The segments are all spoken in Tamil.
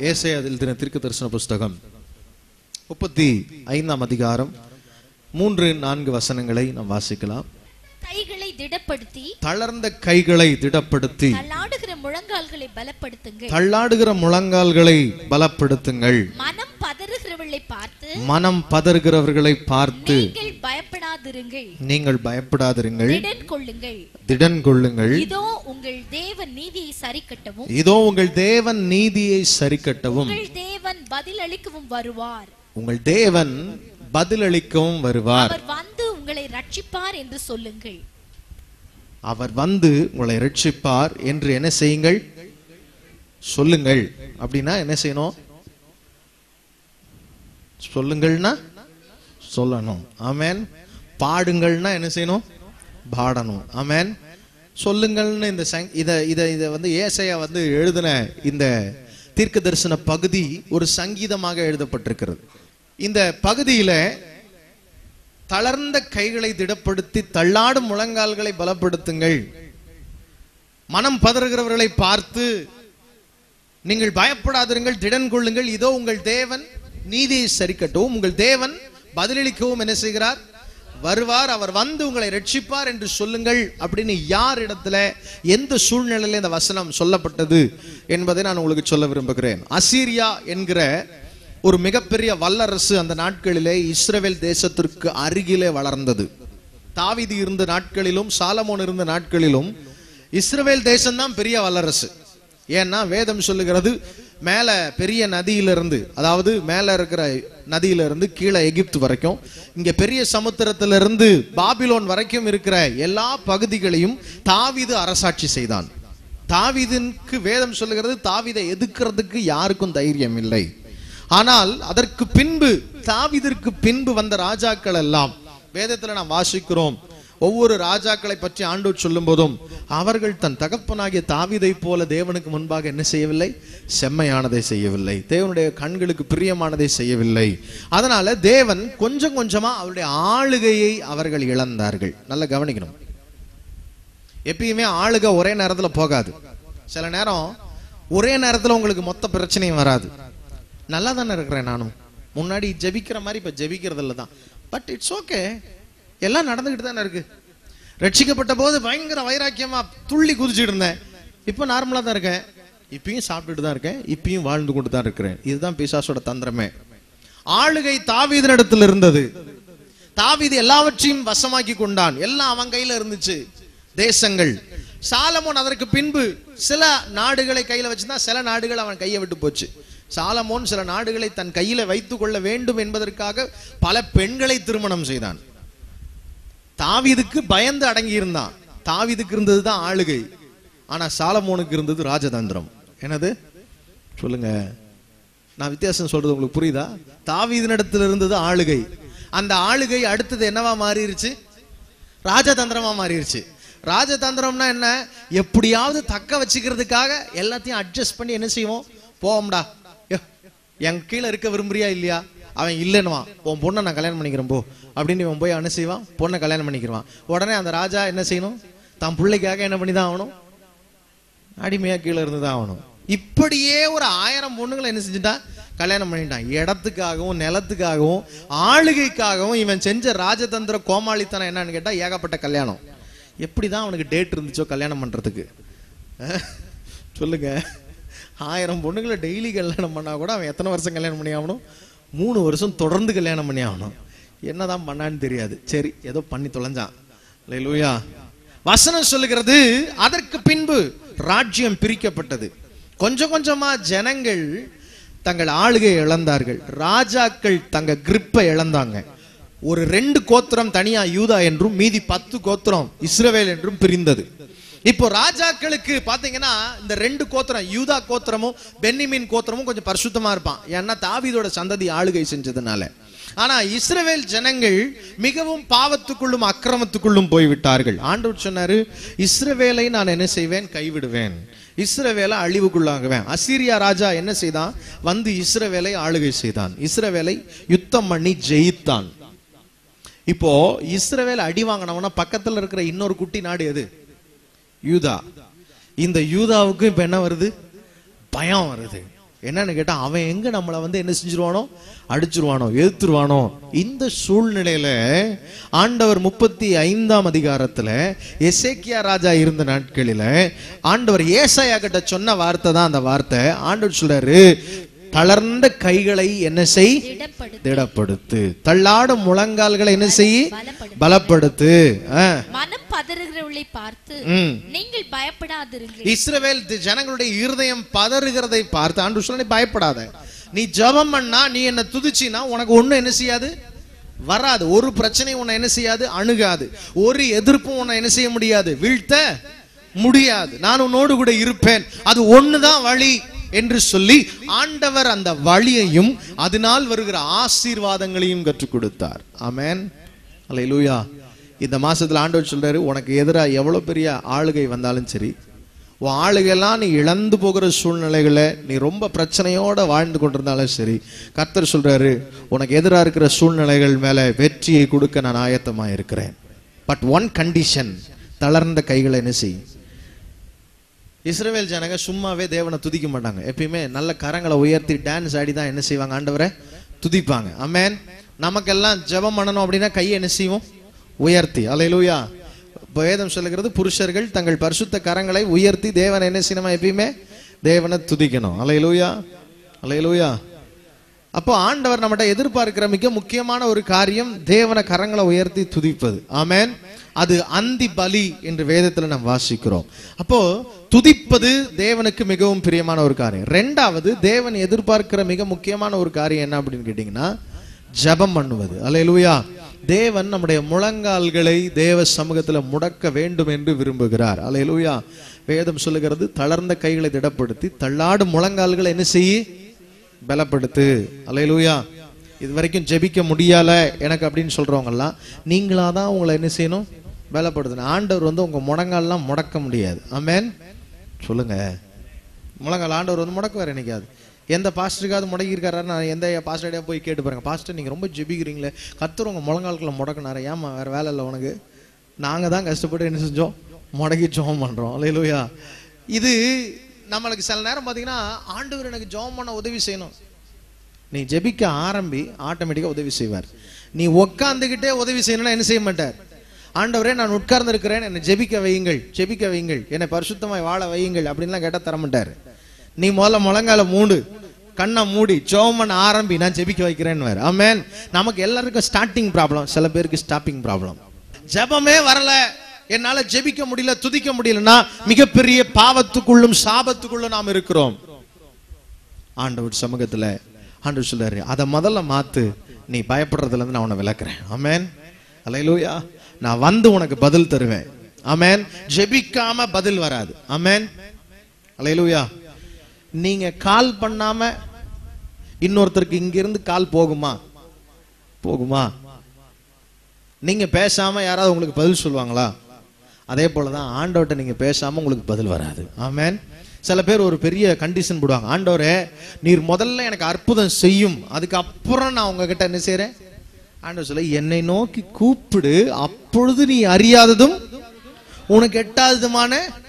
ஏசையா எழுதின தீர்க்க தரிசன புஸ்தகம் முப்பத்தி ஐந்தாம் அதிகாரம் மூன்று நான்கு வசனங்களை நாம் வாசிக்கலாம் கைகளை திடப்படுத்தி தளர்ந்த கைகளை திடப்படுத்தி தள்ளாடுகிற முழங்கால்களை பலப்படுத்துங்கள் தள்ளாடுகிற முழங்கால்களை பலப்படுத்துங்கள் மனம் பதறுகிறவர்களை பார்த்து மனம் பதறுகிறவர்களை பார்த்து நீங்கள் பயப்படாதிருங்கள் நீங்கள் பயப்படாதிருங்கள் திடன் கொள்ளுங்கள் திடன் கொள்ளுங்கள் இதோ உங்கள் தேவன் நீதியை சரிக்கட்டவும் இதோ உங்கள் தேவன் நீதியை சரிக்கட்டவும் உங்கள் தேவன் பதிலளிக்கவும் வருவார் உங்கள் தேவன் பதிலளிக்கவும் வருவார் அவர் வந்து உங்களை ரட்சிப்பார் என்று சொல்லுங்கள் அவர் வந்து உங்களை ரட்சிப்பார் என்று என்ன செய்யுங்கள் சொல்லுங்கள் அப்படின்னா என்ன செய்யணும் சொல்லுங்கள்னா சொல்லணும் ஆமென் பாடுங்கள்னா என்ன செய்யணும் பாடணும் ஆமென் சொல்லுங்கள்னு இந்த சங் இத இத இத வந்து ஏசையா வந்து எழுதின இந்த தீர்க்க தரிசன பகுதி ஒரு சங்கீதமாக எழுதப்பட்டிருக்கிறது இந்த பகுதியில தளர்ந்த கைகளை திடப்படுத்தி தள்ளாடும் முழங்கால்களை பலப்படுத்துங்கள் மனம் பதறுகிறவர்களை பார்த்து நீங்கள் பயப்படாதிருங்கள் திடன் கொள்ளுங்கள் இதோ உங்கள் தேவன் நீதியை சரிக்கட்டவும் உங்கள் தேவன் பதிலளிக்கவும் என்ன செய்கிறார் வருவார் அவர் வந்து உங்களை ரட்சிப்பார் என்று சொல்லுங்கள் அப்படின்னு யார் இடத்துல எந்த சூழ்நிலையில இந்த வசனம் சொல்லப்பட்டது என்பதை நான் உங்களுக்கு சொல்ல விரும்புகிறேன் அசீரியா என்கிற ஒரு மிகப்பெரிய வல்லரசு அந்த நாட்களிலே இஸ்ரவேல் தேசத்திற்கு அருகிலே வளர்ந்தது தாவீது இருந்த நாட்களிலும் சாலமோன் இருந்த நாட்களிலும் இஸ்ரவேல் தேசம்தான் பெரிய வல்லரசு ஏன்னா வேதம் சொல்லுகிறது மேல பெரிய நதியிலிருந்து அதாவது மேல இருக்கிற நதியிலிருந்து கீழே எகிப்து வரைக்கும் இங்க பெரிய சமுத்திரத்திலிருந்து பாபிலோன் வரைக்கும் இருக்கிற எல்லா பகுதிகளையும் தாவீது அரசாட்சி செய்தான் தாவீதுக்கு வேதம் சொல்லுகிறது தாவீதை எதிர்க்கிறதுக்கு யாருக்கும் தைரியம் இல்லை ஆனால் அதற்கு பின்பு தாவீதிற்கு பின்பு வந்த ராஜாக்கள் எல்லாம் வேதத்துல நாம் வாசிக்கிறோம் ஒவ்வொரு ராஜாக்களை பற்றி ஆண்டோர் சொல்லும் போதும் அவர்கள் தன் தகப்பனாகிய தாவீதை போல தேவனுக்கு முன்பாக என்ன செய்யவில்லை செம்மையானதை செய்யவில்லை தேவனுடைய கண்களுக்கு பிரியமானதை செய்யவில்லை அதனால தேவன் கொஞ்சம் கொஞ்சமா அவருடைய ஆளுகையை அவர்கள் இழந்தார்கள் நல்லா கவனிக்கணும் எப்பயுமே ஆளுக ஒரே நேரத்துல போகாது சில நேரம் ஒரே நேரத்துல உங்களுக்கு மொத்த பிரச்சனையும் வராது நல்லா தானே இருக்கிறேன் நானும் முன்னாடி ஜெபிக்கிற மாதிரி இப்ப ஜெபிக்கிறது இல்லை தான் பட் இட்ஸ் ஓகே எல்லாம் நடந்துகிட்டு தானே இருக்கு ரட்சிக்கப்பட்ட போது பயங்கர வைராக்கியமா துள்ளி குதிச்சுட்டு இருந்தேன் இப்போ நார்மலா தான் இருக்கேன் இப்பயும் சாப்பிட்டுட்டு தான் இருக்கேன் இப்பயும் வாழ்ந்து கொண்டு தான் இருக்கிறேன் இதுதான் பிசாசோட தந்திரமே ஆளுகை தாவீதனிடத்தில் இருந்தது தாவீது எல்லாவற்றையும் வசமாக்கி கொண்டான் எல்லாம் அவன் கையில இருந்துச்சு தேசங்கள் சாலமோன் அதற்கு பின்பு சில நாடுகளை கையில வச்சுதான் சில நாடுகள் அவன் கையை விட்டு போச்சு சாலமோன் சில நாடுகளை தன் கையில வைத்துக் கொள்ள வேண்டும் என்பதற்காக பல பெண்களை திருமணம் செய்தான் தாவீதுக்கு பயந்து அடங்கி இருந்தான் தாவீதுக்கு இருந்தது தான் ஆளுகை ஆனா சாலமோனுக்கு இருந்தது ராஜதந்திரம் என்னது சொல்லுங்க நான் வித்தியாசம் சொல்றது உங்களுக்கு புரியுதா தாவீதினிடத்தில் இருந்தது ஆளுகை அந்த ஆளுகை அடுத்தது என்னவா மாறிடுச்சு ராஜதந்திரமா மாறிடுச்சு ராஜதந்திரம்னா என்ன எப்படியாவது தக்க வச்சுக்கிறதுக்காக எல்லாத்தையும் அட்ஜஸ்ட் பண்ணி என்ன செய்வோம் போவோம்டா யோ, என் கீழே இருக்க விரும்புறியா இல்லையா அவன் இல்லைன்னுவான் உன் பொண்ணை நான் கல்யாணம் பண்ணிக்கிறேன் போ அப்படின்னு இவன் போய் என்ன செய்வான் பொண்ணை கல்யாணம் பண்ணிக்கிறான் உடனே அந்த ராஜா என்ன செய்யணும் தான் பிள்ளைக்காக என்ன பண்ணி தான் ஆகணும் அடிமையா கீழே இருந்து தான் ஆகணும் இப்படியே ஒரு ஆயிரம் பொண்ணுங்களை என்ன செஞ்சுட்டான் கல்யாணம் பண்ணிட்டான் இடத்துக்காகவும் நிலத்துக்காகவும் ஆளுகைக்காகவும் இவன் செஞ்ச ராஜதந்திர கோமாளித்தனம் என்னன்னு கேட்டா ஏகப்பட்ட கல்யாணம் எப்படிதான் அவனுக்கு டேட் இருந்துச்சோ கல்யாணம் பண்றதுக்கு அஹ், சொல்லுங்க ஆயிரம் பொண்ணுங்களை டெய்லி கல்யாணம் பண்ணா கூட அவன் எத்தனை வருஷம் கல்யாணம் பண்ணி ஆகணும் மூணு வருஷம் தொடர்ந்து கல்யாணம் பண்ணி ஆகணும் என்னதான் பண்ணான்னு தெரியாது சரி ஏதோ பண்ணி தொலைஞ்சான் லூயா வசனம் சொல்லுகிறது அதற்கு பின்பு ராஜ்யம் பிரிக்கப்பட்டது கொஞ்சம் கொஞ்சமா ஜனங்கள் தங்கள் ஆளுகையை இழந்தார்கள் ராஜாக்கள் தங்க கிரிப்பை இழந்தாங்க ஒரு ரெண்டு கோத்திரம் தனியா யூதா என்றும் மீதி பத்து கோத்திரம் இஸ்ரவேல் என்றும் பிரிந்தது இப்போ ராஜாக்களுக்கு பாத்தீங்கன்னா இந்த ரெண்டு கோத்திரம் யூதா கோத்திரமும் பென்னிமின் கோத்திரமும் கொஞ்சம் பரிசுத்தமா இருப்பான் ஏன்னா தாவீதோட சந்ததி ஆளுகை செஞ்சதுனால ஆனா இஸ்ரவேல் ஜனங்கள் மிகவும் பாவத்துக்குள்ளும் அக்கிரமத்துக்குள்ளும் போய்விட்டார்கள் ஆண்டவர் சொன்னாரு இஸ்ரவேலை நான் என்ன செய்வேன் கைவிடுவேன் இஸ்ரவேலை அழிவுக்குள்ளாகுவேன் அசீரியா ராஜா என்ன செய்தான் வந்து இஸ்ரவேலை ஆளுகை செய்தான் இஸ்ரவேலை யுத்தம் பண்ணி ஜெயித்தான் இப்போ இஸ்ரவேல் அடி வாங்கினவனா பக்கத்துல இருக்கிற இன்னொரு குட்டி நாடு எது யூதா இந்த யூதாவுக்கு இப்ப என்ன வருது பயம் வருது என்னன்னு கேட்டா அவன் எங்க நம்மளை வந்து என்ன செஞ்சிருவானோ அடிச்சிருவானோ எதிர்த்துருவானோ இந்த சூழ்நிலையில ஆண்டவர் முப்பத்தி ஐந்தாம் அதிகாரத்துல எசேக்கியா ராஜா இருந்த நாட்களில ஆண்டவர் ஏசாயா கிட்ட சொன்ன வார்த்தை தான் அந்த வார்த்தை ஆண்டவர் சொல்றாரு தளர்ந்த கைகளை என்ன செய் திடப்படுத்து திடப்படுத்து தள்ளாடும் முழங்கால்களை என்ன செய் பலப்படுத்து பலப்படுத்து ஆ. மனம் பதறுகிறவர்களை பார்த்து ம். நீங்கள் பயப்படாதிருங்கள் இஸ்ரவேல் தி- ஜனங்களுடைய இருதயம் பதறுகிறதை பார்த்து ஆண்டு சொல்ல நீ பயப்படாத நீ ஜெபம் பண்ணா நீ என்ன துதிச்சினா உனக்கு ஒண்ணும் என்ன செய்யாது வராது ஒரு பிரச்சனையும் உன்னை என்ன செய்யாது அணுகாது ஒரு எதிர்ப்பும் உன்னை என்ன செய்ய முடியாது வீழ்த்த முடியாது நான் உன்னோடு கூட இருப்பேன் அது ஒண்ணுதான் வழி என்று சொல்லி ஆண்டவர் அந்த வழியையும் அதனால் வருகிற ஆசீர்வாதங்களையும் கற்றுக் கொடுத்தார் ஆமென் அல்லேலூயா இந்த மாசத்துல ஆண்டவர் சொல்றாரு உனக்கு எதிரா எவ்வளவு பெரிய ஆளுகை வந்தாலும் சரி உன் ஆளுகையெல்லாம் நீ இழந்து போகிற சூழ்நிலைகளை நீ ரொம்ப பிரச்சனையோட வாழ்ந்து கொண்டிருந்தாலும் சரி கர்த்தர் சொல்றாரு உனக்கு எதிரா இருக்கிற சூழ்நிலைகள் மேல வெற்றியை கொடுக்க நான் ஆயத்தமா இருக்கிறேன் பட் ஒன் கண்டிஷன் தளர்ந்த கைகளை என்ன செய் இஸ்ரவேல் ஜனங்க சும்மாவே தேவனை துதிக்க மாட்டாங்க எப்பயுமே நல்ல கரங்களை உயர்த்தி டான்ஸ் ஆடி தான் என்ன செய்வாங்க ஆண்டவரை துதிப்பாங்க அமேன் நமக்கெல்லாம் ஜெபம் பண்ணணும் அப்படின்னா கையை என்ன செய்வோம் உயர்த்தி அலையிலூயா வேதம் சொல்லுகிறது புருஷர்கள் தங்கள் பரிசுத்த கரங்களை உயர்த்தி தேவனை என்ன செய்யணுமா எப்பயுமே தேவனை துதிக்கணும் அலையிலூயா அலையிலூயா அப்போ ஆண்டவர் நம்மகிட்ட எதிர்பார்க்கிற மிக முக்கியமான ஒரு காரியம் தேவன கரங்களை உயர்த்தி துதிப்பது ஆமென் அது அந்தி பலி என்று வேதத்துல நாம் வாசிக்கிறோம் அப்போ துதிப்பது தேவனுக்கு மிகவும் பிரியமான ஒரு காரியம் ரெண்டாவது தேவன் எதிர்பார்க்கிற மிக முக்கியமான ஒரு காரியம் என்ன அப்படின்னு கேட்டீங்கன்னா ஜெபம் பண்ணுவது அல்லேலூயா தேவன் நம்முடைய முழங்கால்களை தேவ சமூகத்துல முடக்க வேண்டும் என்று விரும்புகிறார் அல்லேலூயா வேதம் சொல்லுகிறது தளர்ந்த கைகளை திடப்படுத்தி தள்ளாடும் முழங்கால்களை என்ன செய்யி பலப்படுத்து அலையலூயா இது வரைக்கும் ஜெபிக்க முடியல எனக்கு அப்படின்னு சொல்றவங்க எல்லாம் நீங்களா தான் உங்களை என்ன செய்யணும் பலப்படுத்தணும் ஆண்டவர் வந்து உங்க முடங்கால்லாம் முடக்க முடியாது ஆமென் சொல்லுங்க முழங்கால் ஆண்டவர் வந்து முடக்குவார் என்னைக்காவது எந்த பாஸ்டருக்காவது முடக்கியிருக்காரு நான் எந்த பாஸ்டர்டையா போய் கேட்டு பாருங்க பாஸ்டர் நீங்க ரொம்ப ஜெபிக்கிறீங்களே கத்துற உங்க முழங்கால்குள்ள முடக்கினாரு ஏமா வேற வேலை இல்லை உனக்கு நாங்க தான் கஷ்டப்பட்டு என்ன செஞ்சோம் முடக்கி ஜெபம் பண்றோம் அலையலூயா இது நம்மளுக்கு சில நேரம் பாத்தீங்கன்னா ஆண்டவர் எனக்கு ஜெபம் பண்ண உதவி செய்யணும் நீ ஜெபிக்க ஆரம்பி ஆட்டோமேட்டிக்கா உதவி செய்வார் நீ உட்கார்ந்துகிட்டே உதவி செய்யணும்னா என்ன செய்ய மாட்டார் ஆண்டவரே நான் உட்கார்ந்து இருக்கிறேன் என்னை ஜெபிக்க வையுங்கள் ஜெபிக்க வையுங்கள் என்னை பரிசுத்தமாய் வாழ வையுங்கள் அப்படின்லாம் கேட்டா தர மாட்டார் நீ முதல்ல முழங்கால மூடு கண்ணை மூடி ஜெபம் பண்ண ஆரம்பி நான் ஜெபிக்க வைக்கிறேன்னு வேற ஆமென் நமக்கு எல்லாருக்கும் ஸ்டார்டிங் ப்ராப்ளம் சில பேருக்கு ஸ்டாப்பிங் ப்ராப்ளம் ஜெபமே வரல என்னால ஜெபிக்க முடியல துதிக்க முடியலன்னா மிகப்பெரிய பாவத்துக்குள்ளும் சாபத்துக்குள்ளும் நாம் இருக்கிறோம் ஆண்டவர் சமூகத்துல ஆண்டவர் சொல்றாரு அதை முதல்ல மாத்து நீ பயப்படுறதுல இருந்து நான் உன்னை விளக்குறேன் ஆமென் அல்லேலூயா நான் வந்து உனக்கு பதில் தருவேன் ஆமென் ஜெபிக்காம பதில் வராது ஆமென் அல்லேலூயா நீங்க கால் பண்ணாம இன்னொருத்தருக்கு இங்க இருந்து கால் போகுமா போகுமா நீங்க பேசாம யாராவது உங்களுக்கு பதில் சொல்லுவாங்களா அதே போலதான் ஆண்டவர்கிட்ட நீங்க பேசாம உங்களுக்கு பதில் வராது ஆமென் சில பேர் ஒரு பெரிய கண்டிஷன் போடுவாங்க ஆண்டவரே நீர் முதல்ல எனக்கு அற்புதம் செய்யும் அதுக்கப்புறம் நான் உங்ககிட்ட என்ன செய்றேன் ஆண்டவர் சொல்ல என்னை நோக்கி கூப்பிடு அப்பொழுது நீ அறியாததும் உனக்கு எட்டாததுமான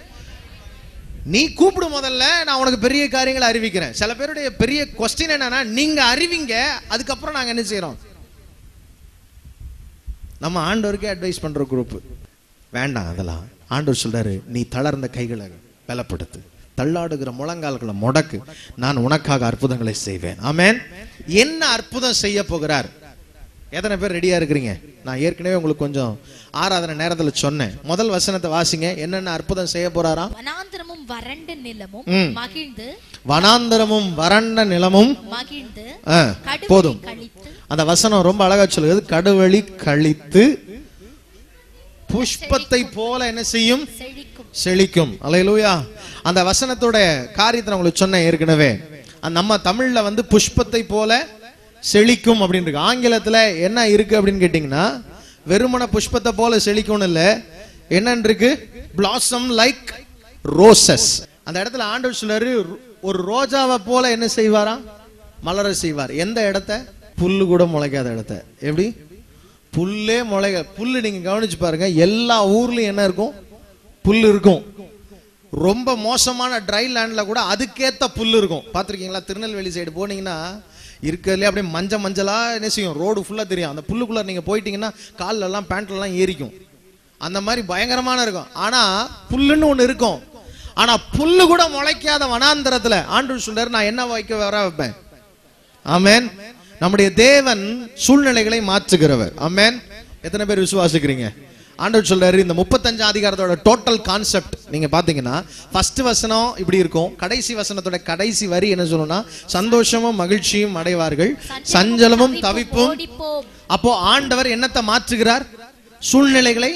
நீ கூப்பிடு முதல்ல நான் உனக்கு பெரிய காரியங்களை அறிவிக்கிறேன் சில பேருடைய பெரிய கொஸ்டின் என்னன்னா நீங்க அறிவிங்க அதுக்கப்புறம் நாங்க என்ன செய்றோம் நம்ம ஆண்டவருக்கே அட்வைஸ் பண்ற குரூப் வேண்டாம் அதெல்லாம் ஆண்டவர் சொல்றாரு நீ தளர்ந்த கைகளை பலப்படுத்து தள்ளாடுகிற முழங்கால்களை முடக்கு நான் உனக்காக அற்புதங்களை செய்வேன் ஆமென் என்ன அற்புதம் செய்ய போகிறார் எத்தனை பேர் ரெடியா இருக்கிறீங்க நான் ஏற்கனவே உங்களுக்கு கொஞ்சம் ஆராதனை நேரத்துல சொன்னேன் முதல் வசனத்தை வாசிங்க என்னென்ன அற்புதம் செய்ய போறாராம் வனாந்திரமும் வறண்ட நிலமும் ம். மகிழ்ந்து வனாந்தரமும் வறண்ட நிலமும் மகிழ்ந்து ஆ, கடுவழி போதும் கழித்து அந்த வசனம் ரொம்ப அழகா சொல்லுது கடுவழி கழித்து புஷ்பத்தை போல என்ன செய்யும் செழிக்கும் செழிக்கும் அலையலூயா அந்த வசனத்தோட காரியத்தை நான் உங்களுக்கு சொன்னேன் ஏற்கனவே அந்த நம்ம தமிழ்ல வந்து புஷ்பத்தை போல செழிக்கும் அப்படின்னு இருக்கு ஆங்கிலத்துல என்ன இருக்கு அப்படின்னு கேட்டீங்கன்னா வெறுமன புஷ்பத்தை போல செழிக்கும்னு இல்ல என்னன்னு இருக்கு பிளாசம் லைக் ரோசஸ் அந்த இடத்துல ஆண்டவர் சொல்றாரு ஒரு ரோஜாவை போல என்ன செய்வாராம் மலர செய்வார் எந்த இடத்த புல்லு கூட முளைக்காத இடத்த எப்படி புல்லே முளைக்க புல்லு நீங்க கவனிச்சு பாருங்க எல்லா ஊர்லயும் என்ன இருக்கும் புல் இருக்கும் ரொம்ப மோசமான ட்ரை லேண்ட்ல கூட அதுக்கேத்த புல் இருக்கும் பார்த்திருக்கீங்களா திருநெல்வேலி சைடு போனீங்கன்னா இருக்கிறதுலே அப்படியே மஞ்சள் மஞ்சளா என்ன செய்யும் ரோடு ஃபுல்லா தெரியும் அந்த புல்லுக்குள்ள நீங்க போயிட்டீங்கன்னா கால்ல எல்லாம் பேண்ட்ல எல்லாம் ஏறிக்கும் அந்த மாதிரி பயங்கரமான இருக்கும் ஆனா புல்லுன்னு ஒண்ணு இருக்கும் ஆனா புல்லு கூட முளைக்காத வனாந்தரத்துல ஆண்டு சொல்றாரு நான் என்ன வைக்க வர வைப்பேன் ஆமென் நம்முடைய தேவன் சூழ்நிலைகளை மாற்றுகிறவர் ஆமென் எத்தனை பேர் விசுவாசிக்கிறீங்க ஆண்டவர் சொல்றாரு இந்த முப்பத்தஞ்சாம் அதிகாரத்தோட டோட்டல் கான்செப்ட் நீங்க பாத்தீங்கன்னா ஃபர்ஸ்ட் வசனம் இப்படி இருக்கும் கடைசி வசனத்தோட கடைசி வரி என்ன சொல்லணும்னா சந்தோஷமும் மகிழ்ச்சியும் அடைவார்கள் சஞ்சலமும் தவிப்பும் ஓடிப்போம் அப்போ ஆண்டவர் என்னத்தை மாற்றுகிறார் சூழ்நிலைகளை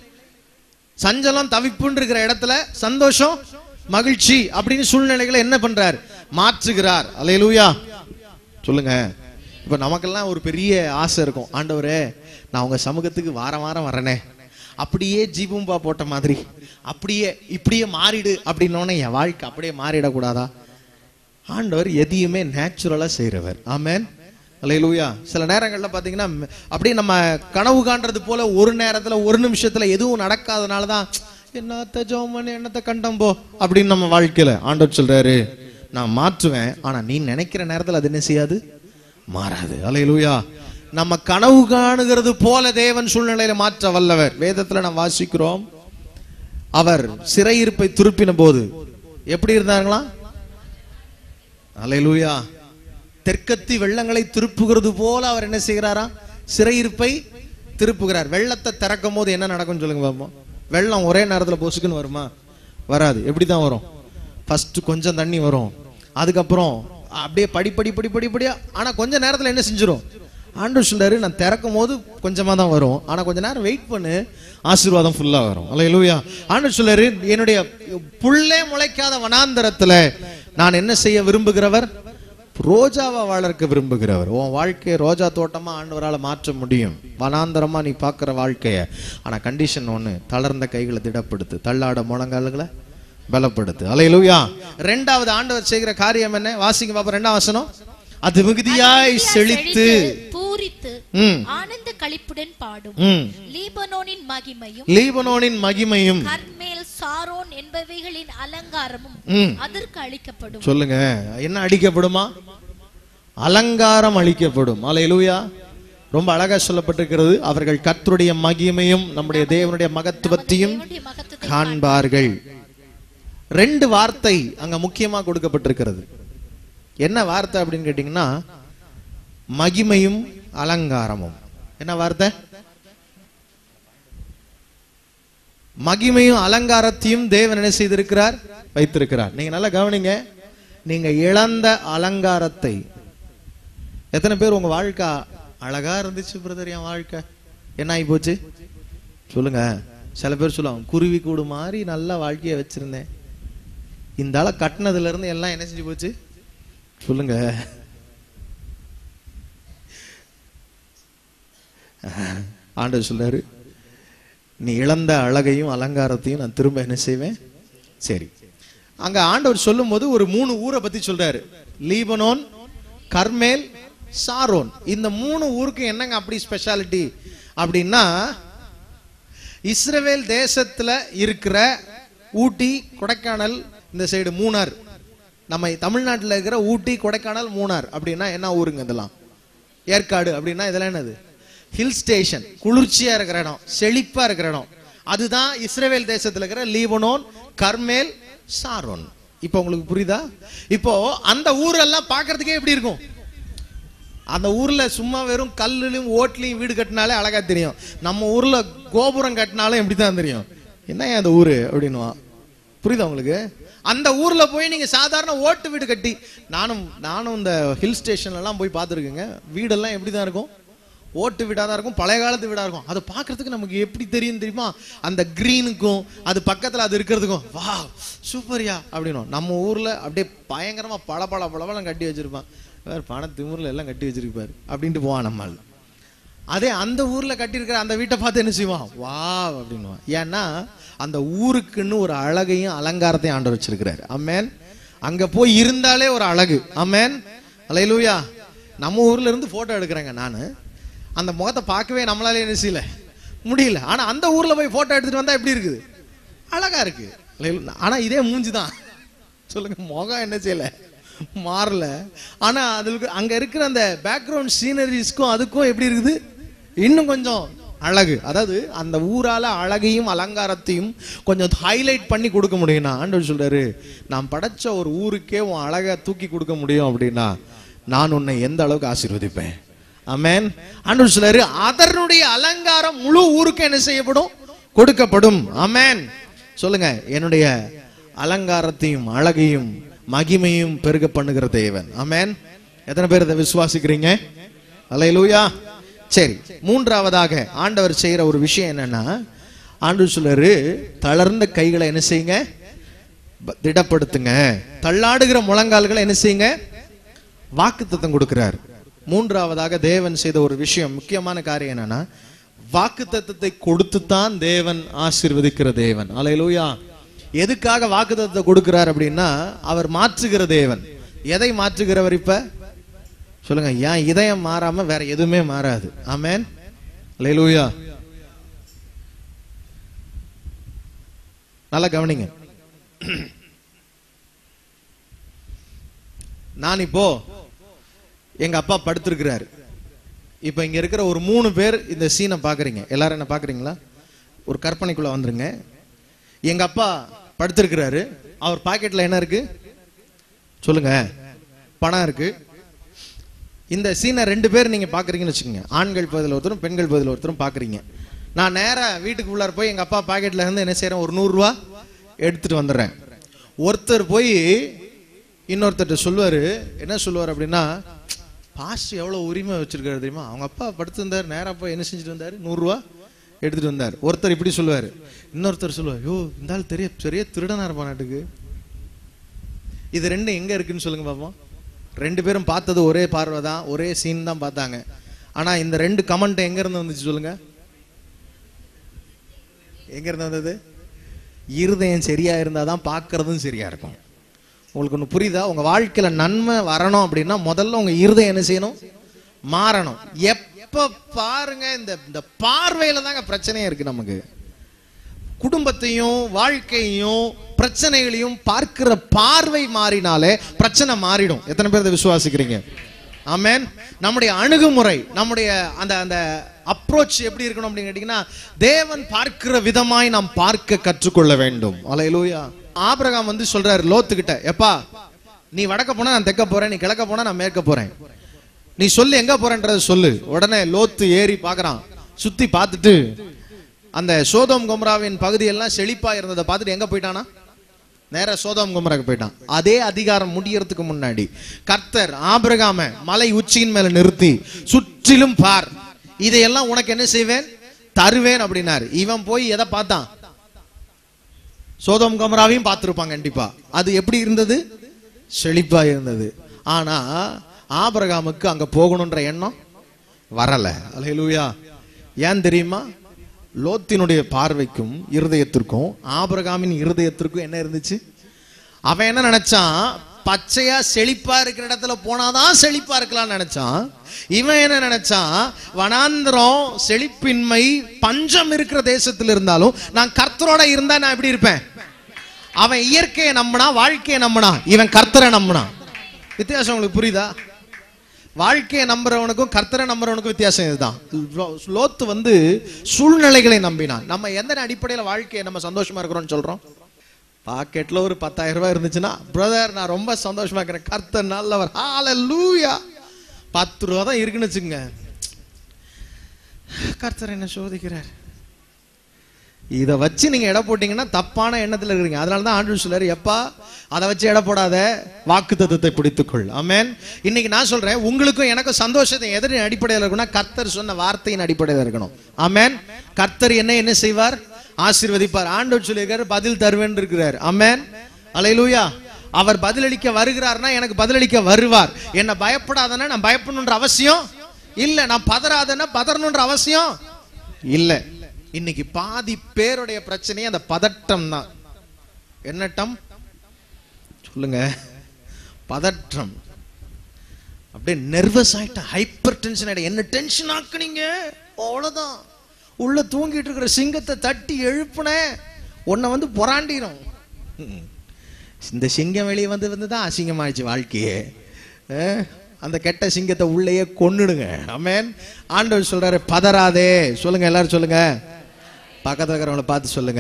சஞ்சலம் தவிப்புன்னு இருக்கிற இடத்துல சந்தோஷம் மகிழ்ச்சி அப்படின்னு சூழ்நிலைகளை என்ன பண்றார் மாற்றுகிறார் அலையலூயா சொல்லுங்க இப்ப நமக்கெல்லாம் ஒரு பெரிய ஆசை இருக்கும் ஆண்டவரே நான் உங்க சமூகத்துக்கு வாரம் வாரம் வரனே அப்படியே ஜீபூம்பா போட்ட மாதிரி அப்படியே இப்படியே மாறிடு அப்படின்னோடனே என் வாழ்க்கை அப்படியே மாறிடக்கூடாதா ஆண்டவர் எதையுமே நேச்சுரலா செய்றவர் ஆமென் அல்லேலூயா சில நேரங்கள்ல பாத்தீங்கன்னா ம், அப்படியே நம்ம கனவு காண்றது போல ஒரு நேரத்துல ஒரு நிமிஷத்துல எதுவும் நடக்காதனால தான் என்னத்த ஜோமன் என்னத்த கண்டம் போ அப்படின்னு நம்ம வாழ்க்கையில ஆண்டவர் சொல்றாரு நான் மாற்றுவேன் ஆனா நீ நினைக்கிற நேரத்துல அது என்ன செய்யாது மாறாது அல்லேலூயா நம்ம கனவு காணுகிறது போல தேவன் சூழ்நிலையில மாற்ற வல்லவர் வேதத்துல நாம் வாசிக்கிறோம் அவர் சிறையிருப்பை திருப்பின போது எப்படி இருந்தாங்களா அல்லேலூயா தெற்கத்தி வெள்ளங்களை திருப்புகிறது போல அவர் என்ன செய்கிறாராம் சிறையிருப்பை திருப்புகிறார் வெள்ளத்தை திறக்கும் போது என்ன நடக்கும் சொல்லுங்க பாப்போம் வெள்ளம் ஒரே நேரத்துல பொசுக்குன்னு வருமா வராது எப்படி தான் வரும் ஃபர்ஸ்ட் கொஞ்சம் தண்ணி வரும் அதுக்கப்புறம் அப்படியே படி படி படி படி படியா ஆனா கொஞ்ச நேரத்துல என்ன செஞ்சிரும் ஆண்டவர் சொல்றாரு நான் திறக்கும் போது கொஞ்சமா தான் வரும் ஆனா கொஞ்ச நேரம் வெயிட் பண்ணு ஆசீர்வாதம் ஃபுல்லா வரும் அல்லேலூயா ஆண்டவர் சொல்றாரு என்னுடைய புல்லே முளைக்காத வனாந்தரத்துல நான் என்ன செய்ய விரும்புகிறவர் ரோஜாவா வளர்க்க விரும்புகிறவர் உன் வாழ்க்கையை ரோஜா தோட்டமா ஆண்டவரால மாற்ற முடியும் வனாந்தரமா நீ பார்க்கிற வாழ்க்கைய ஆனா கண்டிஷன் ஒண்ணு தளர்ந்த கைகளை திடப்படுத்து தள்ளாட முழங்கால்களை பலப்படுத்து அலையலூயா ரெண்டாவது ஆண்டவர் செய்கிற காரியம் என்ன வாசிங்க பாப்போம் ரெண்டாம் வசனம் அது மிகுதியாய் செழித்து பூரித்து ம் ஆனந்த களிப்புடன் பாடும் ம் லீபனோனின் மகிமையும் லீபனோனின் மகிமையும் கர்மேல் சாரோன் என்பவைகளின் அலங்காரமும் ம் அதற்கு அளிக்கப்படும் சொல்லுங்க என்ன அடிக்கப்படுமா அலங்காரம் அளிக்கப்படும் அலையலூயா ரொம்ப அழகா சொல்லப்பட்டிருக்கிறது அவர்கள் கர்த்தருடைய மகிமையும் நம்முடைய தேவனுடைய மகத்துவத்தையும் தேவனுடைய மகத்துவத்தை காண்பார்கள் ரெண்டு வார்த்தை அங்க முக்கியமா கொடுக்கப்பட்டிருக்கிறது என்ன வார்த்தை அப்படின்னு கேட்டீங்கன்னா மகிமையும் அலங்காரமும் என்ன வார்த்தை மகிமையும் அலங்காரத்தையும் தேவன் என்ன செய்திருக்கிறார் வைத்திருக்கிறார் நீங்க நல்லா கவனிங்க நீங்க இழந்த அலங்காரத்தை எத்தனை பேர் உங்க வாழ்க்கை அழகா இருந்துச்சு பிரதர் என் வாழ்க்கை என்ன ஆகி போச்சு சொல்லுங்க சில பேர் சொல்லுவாங்க குருவி கூடு மாதிரி நல்ல வாழ்க்கைய வச்சிருந்தேன் இந்த ஆளை கட்டினதுல இருந்து எல்லாம் என்ன செஞ்சு போச்சு சொல்லுங்க ஆண்டவர் சொல்றாரு நீ இழந்த அழகையும் அலங்காரத்தையும் நான் திரும்ப என்ன செய்வேன் சரி அங்க ஆண்டவர் சொல்லும்போது ஒரு மூணு ஊரை பத்தி சொல்றாரு லீபனோன் கர்மேல் சாரோன் இந்த மூணு ஊருக்கு என்னங்க அப்படி ஸ்பெஷாலிட்டி அப்படின்னா இஸ்ரவேல் தேசத்துல இருக்கிற ஊட்டி கொடைக்கானல் இந்த சைடு மூணார் நம்ம தமிழ்நாட்டில் இருக்கிற ஊட்டி கொடைக்கானல் மூணார் அப்படின்னா என்ன ஊருங்க இதெல்லாம் ஏற்காடு அப்படின்னா இதெல்லாம் என்னது ஹில் ஸ்டேஷன் குளிர்ச்சியா இருக்கிற இடம் செழிப்பா இருக்கிற இடம் அதுதான் இஸ்ரேல் தேசத்துல இருக்கிற லீபனோன் கர்மேல் சாரோன் இப்போ உங்களுக்கு புரியுதா இப்போ அந்த ஊரெல்லாம் பார்க்கிறதுக்கே எப்படி இருக்கும் அந்த ஊர்ல சும்மா வெறும் கல்லுலையும் ஓட்லையும் வீடு கட்டினாலே அழகா தெரியும் நம்ம ஊர்ல கோபுரம் கட்டினாலும் எப்படி தான் தெரியும் என்ன அந்த ஊரு அப்படின்னுவான் புரியுதா உங்களுக்கு அந்த ஊர்ல போய் நீங்க சாதாரண ஓட்டு வீடு கட்டி நானும் நானும் இந்த ஹில் ஸ்டேஷன்ல எல்லாம் போய் பார்த்துருக்கேங்க வீடெல்லாம் எப்படி தான் இருக்கும் ஓட்டு வீடா தான் இருக்கும் பழைய காலத்து வீடா இருக்கும் அதை பார்க்கிறதுக்கு நமக்கு எப்படி தெரியும் தெரியுமா அந்த கிரீனுக்கும் அது பக்கத்துல அது இருக்கிறதுக்கும் வா சூப்பர்யா அப்படின்னும் நம்ம ஊர்ல அப்படியே பயங்கரமா பல பல பளபளம் கட்டி வச்சிருப்பான் வேற பண திமுறில் எல்லாம் கட்டி வச்சிருப்பாரு அப்படின்ட்டு போவான் நம்மால் அதே அந்த ஊர்ல கட்டியிருக்கிற அந்த வீட்டை பார்த்து என்ன செய்வான் வா அப்படின்னுவான் ஏன்னா அந்த ஊருக்குன்னு ஒரு அழகையும் அலங்காரத்தையும் ஆண்டவர் வச்சிருக்கிறாரு அம்மேன் அங்க போய் இருந்தாலே ஒரு அழகு அம்மேன் அலையிலூயா நம்ம ஊர்ல இருந்து போட்டோ எடுக்கிறேங்க நானு அந்த முகத்தை பார்க்கவே நம்மளால என்ன செய்யல முடியல ஆனா அந்த ஊர்ல போய் போட்டோ எடுத்துட்டு வந்தா எப்படி இருக்குது அழகா இருக்கு அல்லேலூயா. ஆனா இதே மூஞ்சி தான் சொல்லுங்க முகம் என்ன செய்யல மாறல ஆனா அதுக்கு அங்க இருக்கிற அந்த பேக்ரவுண்ட் சீனரிஸ்க்கும் அதுக்கும் எப்படி இருக்குது இன்னும் கொஞ்சம் அழகு அதாவது அந்த ஊரால அழகையும் அலங்காரத்தையும் கொஞ்சம் ஹைலைட் பண்ணி கொடுக்க முடியும்னா ஆண்டவர் சொல்றாரு நான் படைச்ச ஒரு ஊருக்கே உன் அழகை தூக்கி கொடுக்க முடியும் அப்படின்னா நான் உன்னை எந்த அளவுக்கு ஆசீர்வதிப்பேன் ஆமென் ஆண்டவர் சொல்றாரு அதனுடைய அலங்காரம் முழு ஊருக்கு என்ன செய்யப்படும் கொடுக்கப்படும் ஆமென் சொல்லுங்க என்னுடைய அலங்காரத்தையும் அழகையும் மகிமையும் பெருக பண்ணுகிற தேவன் ஆமென் எத்தனை பேர் இதை விசுவாசிக்கிறீங்க அல்லேலூயா சரி மூன்றாவதாக ஆண்டவர் செய்யற ஒரு விஷயம் என்னன்னா ஆண்டவர் சொல்றாரு தளர்ந்த கைகளை என்ன செய்யுங்க ப- திடப்படுத்துங்க தள்ளாடுகிற முழங்கால்களை என்ன செய்யுங்க வாக்குத்தத்தம் கொடுக்கிறார் மூன்றாவதாக தேவன் செய்த ஒரு விஷயம் முக்கியமான காரியம் என்னன்னா வாக்குத்தத்தத்தை கொடுத்து தான் தேவன் ஆசீர்வதிக்கிற தேவன் அலையலூயா எதுக்காக வாக்குத்தத்தத்தை கொடுக்கிறார் அப்படின்னா அவர் மாற்றுகிற தேவன் எதை மாற்றுகிறவர் இப்ப சொல்லுங்க ஏன் இதயம் மாறாம வேற எதுவுமே மாறாது ஆமென் அலையலூயா நல்லா கவனிங்க நான் இப்போ எங்க அப்பா படுத்திருக்கிறாரு இப்போ இங்க இருக்கிற ஒரு மூணு பேர் இந்த சீனை பாக்குறீங்க எல்லாரும் என்ன பாக்குறீங்களா ஒரு கற்பனைக்குள்ள வந்துருங்க எங்க அப்பா படுத்திருக்கிறாரு அவர் பாக்கெட்ல என்ன இருக்கு சொல்லுங்க பணம் இருக்கு இந்த சீனை ரெண்டு பேர் நீங்க பாக்குறீங்கன்னு வச்சுக்கோங்க ஆண்கள் பதில் ஒருத்தரும் பெண்கள் பதில் ஒருத்தரும் பாக்குறீங்க நான் நேரா வீட்டுக்கு உள்ளார போய் எங்க அப்பா பாக்கெட்ல இருந்து என்ன செய்யறேன் ஒரு நூறு ரூபா எடுத்துட்டு வந்துடுறேன் ஒருத்தர் போய் இன்னொருத்தர்ட்ட சொல்லுவாரு என்ன சொல்லுவார் அப்படின்னா பாஸ்ட் எவ்வளவு உரிமை வச்சிருக்காரு தெரியுமா அவங்க அப்பா படுத்திருந்தார் நேரா போய் என்ன செஞ்சுட்டு வந்தாரு நூறு ரூபா எடுத்துட்டு வந்தார் ஒருத்தர் இப்படி சொல்லுவாரு இன்னொருத்தர் சொல்லுவார் யோ இந்த ஆள் தெரிய பெரிய திருடனா இருப்பான் நாட்டுக்கு இது ரெண்டும் எங்க இருக்குன்னு சொல்லுங்க பாப்போம் ரெண்டு பேரும் பார்த்தது ஒரே பார்வை தான் ஒரே சீன் தான் பார்த்தாங்க ஆனா இந்த ரெண்டு கமெண்ட் எங்க இருந்து வந்துச்சு சொல்லுங்க எங்க இருந்து வந்தது இருதயம் சரியா இருந்தாதான் பார்க்கறதும் சரியா இருக்கும் உங்களுக்கு ஒன்று புரியுதா உங்க வாழ்க்கையில நன்மை வரணும் அப்படின்னா முதல்ல உங்க இருதயம் என்ன செய்யணும் மாறணும் எப்ப பாருங்க இந்த இந்த பார்வையில தாங்க பிரச்சனையே இருக்கு நமக்கு குடும்பத்தையும் வாழ்க்கையையும் பிரச்சனைகளையும் பார்க்கிற பார்வை மாறினாலே பிரச்சனை மாறிடும் எத்தனை பேர் இதை விசுவாசிக்கிறீங்க ஆமென் நம்முடைய அணுகுமுறை நம்முடைய அந்த அந்த அப்ரோச் எப்படி இருக்கணும் அப்படின்னு கேட்டீங்கன்னா தேவன் பார்க்கிற விதமாய் நாம் பார்க்க கற்றுக்கொள்ள வேண்டும் அலையலூயா ஆபிரகாம் வந்து சொல்றாரு லோத்துக்கிட்ட எப்பா நீ வடக்க போனா நான் தெற்க போறேன் நீ கிழக்க போனா நான் மேற்க போறேன் நீ சொல்லு எங்க போறேன்றத சொல்லு உடனே லோத்து ஏறி பார்க்கறான் சுத்தி பார்த்துட்டு அந்த சோதோம் குமராவின் பகுதியெல்லாம் செழிப்பா இருந்ததை பார்த்துட்டு எங்க போயிட்டானா நேரா சோதோம் குமராக்கு போயிட்டான் அதே அதிகாரம் முடியறதுக்கு முன்னாடி கர்த்தர் ஆபிரகாம மலை உச்சியின் மேல நிறுத்தி சுற்றிலும் பார் இதையெல்லாம் உனக்கு என்ன செய்வேன் தருவேன் அப்படின்னாரு இவன் போய் எதை பார்த்தான் சோதோம் கமராவையும் பார்த்திருப்பான் கண்டிப்பா அது எப்படி இருந்தது செழிப்பா இருந்தது ஆனா ஆபிரகாமுக்கு அங்க போகணுன்ற எண்ணம் வரல அல்லேலூயா ஏன் தெரியுமா லோத்தினுடைய பார்வைக்கும் இருதயத்திற்கும் ஆபிரகாமின் இருதயத்திற்கும் என்ன இருந்துச்சு அவன் என்ன நினைச்சான் பச்சையா செழிப்பா இருக்கிற இடத்துல போனாதான் செழிப்பா இருக்கலாம்னு நினைச்சான் இவன் என்ன நினைச்சான் வனாந்திரம் செழிப்பின்மை பஞ்சம் இருக்கிற தேசத்துல இருந்தாலும் நான் கர்த்தரோட இருந்தா நான் எப்படி இருப்பேன் அவன் இயற்கையை நம்பினா வாழ்க்கையை நம்பினா இவன் கர்த்தரை நம்பினான் வித்தியாசம் உங்களுக்கு புரியுதா வாழ்க்கையை நம்புறவனுக்கும் கர்த்தரை நம்புறவனுக்கும் வித்தியாசம் இதுதான் லோ- லோத்து வந்து சூழ்நிலைகளை நம்பினான் நம்ம எந்த அடிப்படையில வாழ்க்கையை நம்ம சந்தோஷமா இருக்கிறோம்னு சொல்றோம் பாக்கெட்ல ஒரு பத்தாயிரம் ரூபாய் இருந்துச்சுன்னா பிரதர் நான் ரொம்ப சந்தோஷமா இருக்கிறேன் கர்த்தர் நல்லவர் ஹalleluya பத்து ரூபா தான் இருக்குன்னு வச்சுங்க கர்த்தர் என்ன சோதிக்கிறார் இதை வச்சு நீங்க எடை போட்டீங்கன்னா தப்பான எண்ணத்துல இருக்கிறீங்க அதனால தான் ஆண்டு சொல்றாரு எப்பா அதை வச்சு எடை போடாத வாக்கு தத்துவத்தை பிடித்துக்கொள் ஆமென் இன்னைக்கு நான் சொல்றேன் உங்களுக்கும் எனக்கும் சந்தோஷத்தை எதனின் அடிப்படையில் இருக்கணும்னா கர்த்தர் சொன்ன வார்த்தையின் அடிப்படையில் இருக்கணும் ஆமென் கர்த்தர் என்ன என்ன செய்வார் ஆசீர்வதிப்பார் ஆண்டவர் சொல்லியிருக்காரு பதில் தருவேன் இருக்கிறார் ஆமென் அலையிலூயா அவர் பதிலளிக்க வருகிறார்னா எனக்கு பதிலளிக்க வருவார் என்ன பயப்படாதனா நான் பயப்படணுன்ற அவசியம் இல்ல நான் பதறாதன்னா பதறணுன்ற அவசியம் இல்ல இன்னைக்கு பாதி பேருடைய பிரச்சனையே அந்த பதட்டம் தான் என்னட்டம் சொல்லுங்க பதற்றம் அப்படியே நெர்வஸ் ஆயிட்ட ஹைப்பர் டென்ஷன் ஆயிட்ட என்ன டென்ஷன் ஆக்குனீங்க அவ்வளவுதான் உள்ள தூங்கிட்டு இருக்கிற சிங்கத்தை தட்டி எழுப்புன உன்னை வந்து புறாண்டிரும் ம். இந்த சிங்கம் வெளியே வந்து வந்து தான் அசிங்கமாயிடுச்சு வாழ்க்கையே அஹ், அந்த கெட்ட சிங்கத்தை உள்ளேயே கொன்னுடுங்க ஆமென் ஆண்டவர் சொல்றாரு பதறாதே சொல்லுங்க எல்லாரும் சொல்லுங்க பக்கத்துல இருக்கிறவங்கள பார்த்து சொல்லுங்க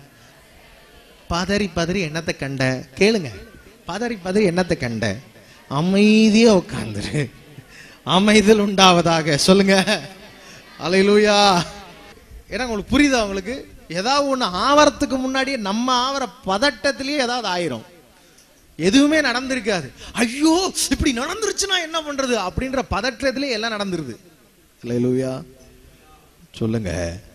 பதறி பதறி என்னத்தை கண்ட கேளுங்க பதறி பதறி என்னத்தை கண்ட அமைதியா உட்காந்துரு அமைதல் உண்டாவதாக சொல்லுங்க அலையிலூயா ஏன்னா உங்களுக்கு புரியுதா உங்களுக்கு ஏதாவது ஒண்ணு ஆவறதுக்கு முன்னாடியே நம்ம ஆவற பதட்டத்திலேயே ஏதாவது ஆயிரும் எதுவுமே நடந்திருக்காது ஐயோ இப்படி நடந்துருச்சுன்னா என்ன பண்றது அப்படின்ற பதற்றத்திலே எல்லாம் நடந்துருது அலையிலூயா சொல்லுங்க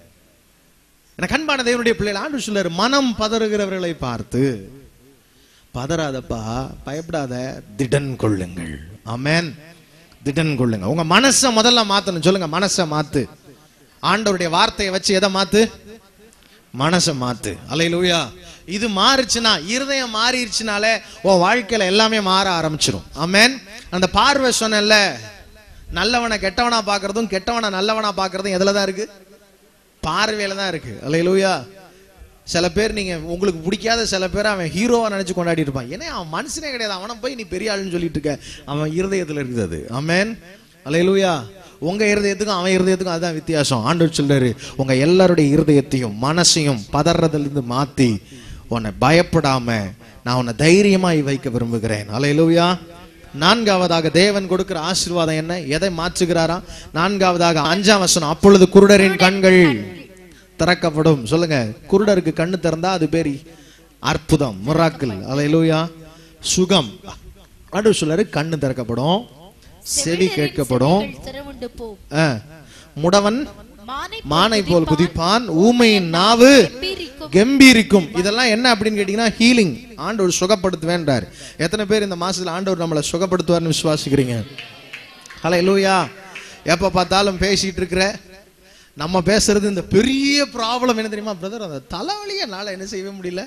எனக்கு அன்பான தேவனுடைய பிள்ளைகள் ஆண்டு சொல்லாரு மனம் பதறுகிறவர்களை பார்த்து பதறாதப்பா பயப்படாத திடன் கொள்ளுங்கள் ஆமென் திடன் கொள்ளுங்க உங்க மனசை முதல்ல மாத்தணும் சொல்லுங்க மனசை மாத்து ஆண்டவருடைய வார்த்தையை வச்சு எதை மாத்து மனசை மாத்து அலையிலூயா இது மாறுச்சுன்னா இருதயம் மாறிடுச்சுனாலே உன் வாழ்க்கையில எல்லாமே மாற ஆரம்பிச்சிரும் ஆமென் அந்த பார்வை சொன்னேன்ல நல்லவனை கெட்டவனா பார்க்கறதும் கெட்டவனை நல்லவனா பார்க்கறதும் எதுல தான் இருக்கு பார்வையில தான் இருக்கு அலையிலூயா சில பேர் நீங்க உங்களுக்கு பிடிக்காத சில பேர் அவன் ஹீரோவா நினைச்சு கொண்டாடி இருப்பான் ஏன்னா அவன் மனுஷனே கிடையாது அவனை போய் நீ பெரிய ஆளுன்னு சொல்லிட்டு இருக்க அவன் இருதயத்துல இருக்குது அது ஆமென் அலையிலூயா உங்க இருதயத்துக்கும் அவன் இருதயத்துக்கும் அதுதான் வித்தியாசம் ஆண்டவர் சொல்றாரு உங்க எல்லாருடைய இருதயத்தையும் மனசையும் பதறதுல இருந்து மாத்தி உன்னை பயப்படாம நான் உன்னை தைரியமாய் வைக்க விரும்புகிறேன் அலையிலூயா நான்காவதாக தேவன் கொடுக்கிற ஆசீர்வாதம் என்ன எதை மாற்றுகிறாராம் நான்காவதாக அஞ்சாம் வசனம் அப்பொழுது குருடரின் கண்கள் திறக்கப்படும் சொல்லுங்க குருடருக்கு கண்ணு திறந்தா அது பேர் அற்புதம் முராக்கில் அலையிலூயா சுகம் அடு சொல்லரு கண்ணு திறக்கப்படும் செவி கேட்கப்படும் செவிகளின் திறவுண்டு போம் ஆ, முடவன் மானை மானை போல் குதிப்பான் ஊமையின் நாவு கம்பீரிக்கும் கம்பீரிக்கும் இதெல்லாம் என்ன அப்படின்னு கேட்டீங்கன்னா ஹீலிங் ஆண்டவர் சுகப்படுத்துவேன்றார் எத்தனை பேர் இந்த மாசத்துல ஆண்டவர் நம்மளை சுகப்படுத்துவார்னு விசுவாசிக்கிறீங்க ஹலோ லூயா எப்ப பார்த்தாலும் பேசிட்டு இருக்கிற நம்ம பேசுறது இந்த பெரிய ப்ராப்ளம் என்ன தெரியுமா பிரதர் அந்த தலைவலியை என்னால என்ன செய்ய முடியல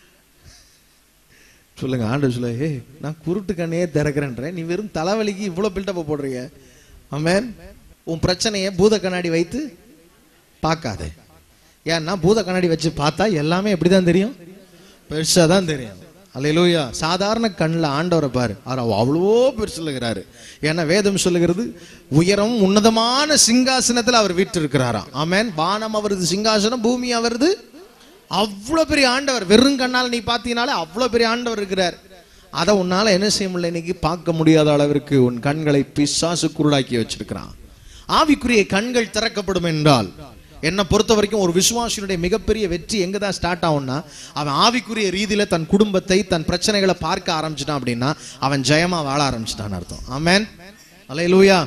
சொல்லுங்க ஆண்டவர் சொல்ல ஏய் நான் குருட்டு கண்ணையே திறக்கிறேன்றேன் நீ வெறும் தலைவலிக்கு இவ்வளவு பில்டப் போடுறீங்க ஆமென் உன் பிரச்சனையை பூத கண்ணாடி வைத்து பார்க்காதே ஏன்னா பூத கண்ணாடி வச்சு பார்த்தா எல்லாமே எப்படிதான் தெரியும் பெருசா தான் தெரியும் அல்லேலூயா சாதாரண கண்ணில் ஆண்டவரை பாரு அவர் அவ்வளோ பெருசு சொல்லுகிறாரு ஏன்னா வேதம் சொல்லுகிறது உயரம் உன்னதமான சிங்காசனத்தில் அவர் வீற்றிருக்கிறாராம் ஆமென் வானம் அவரது சிங்காசனம் பூமி அவரது அவ்வளோ பெரிய ஆண்டவர் வெறும் கண்ணால் நீ பார்த்தீங்கனாலே அவ்வளோ பெரிய ஆண்டவர் இருக்கிறார் அதை உன்னால என்ன செய்ய முடியல இன்னைக்கு பார்க்க முடியாத அளவிற்கு உன் கண்களை பிசாசு குருடாக்கி வச்சிருக்கிறான் ஆவிக்குரிய கண்கள் திறக்கப்படும் என்றால் என்னை பொறுத்த வரைக்கும் ஒரு விசுவாசியுடைய மிகப்பெரிய வெற்றி எங்க தான் ஸ்டார்ட் ஆகும்னா அவன் ஆவிக்குரிய ரீதியில தன் குடும்பத்தை தன் பிரச்சனைகளை பார்க்க ஆரம்பிச்சிட்டான் அப்படின்னா அவன் ஜெயமா வாழ ஆரம்பிச்சிட்டான்னு அர்த்தம் ஆமென் அல்லேலூயா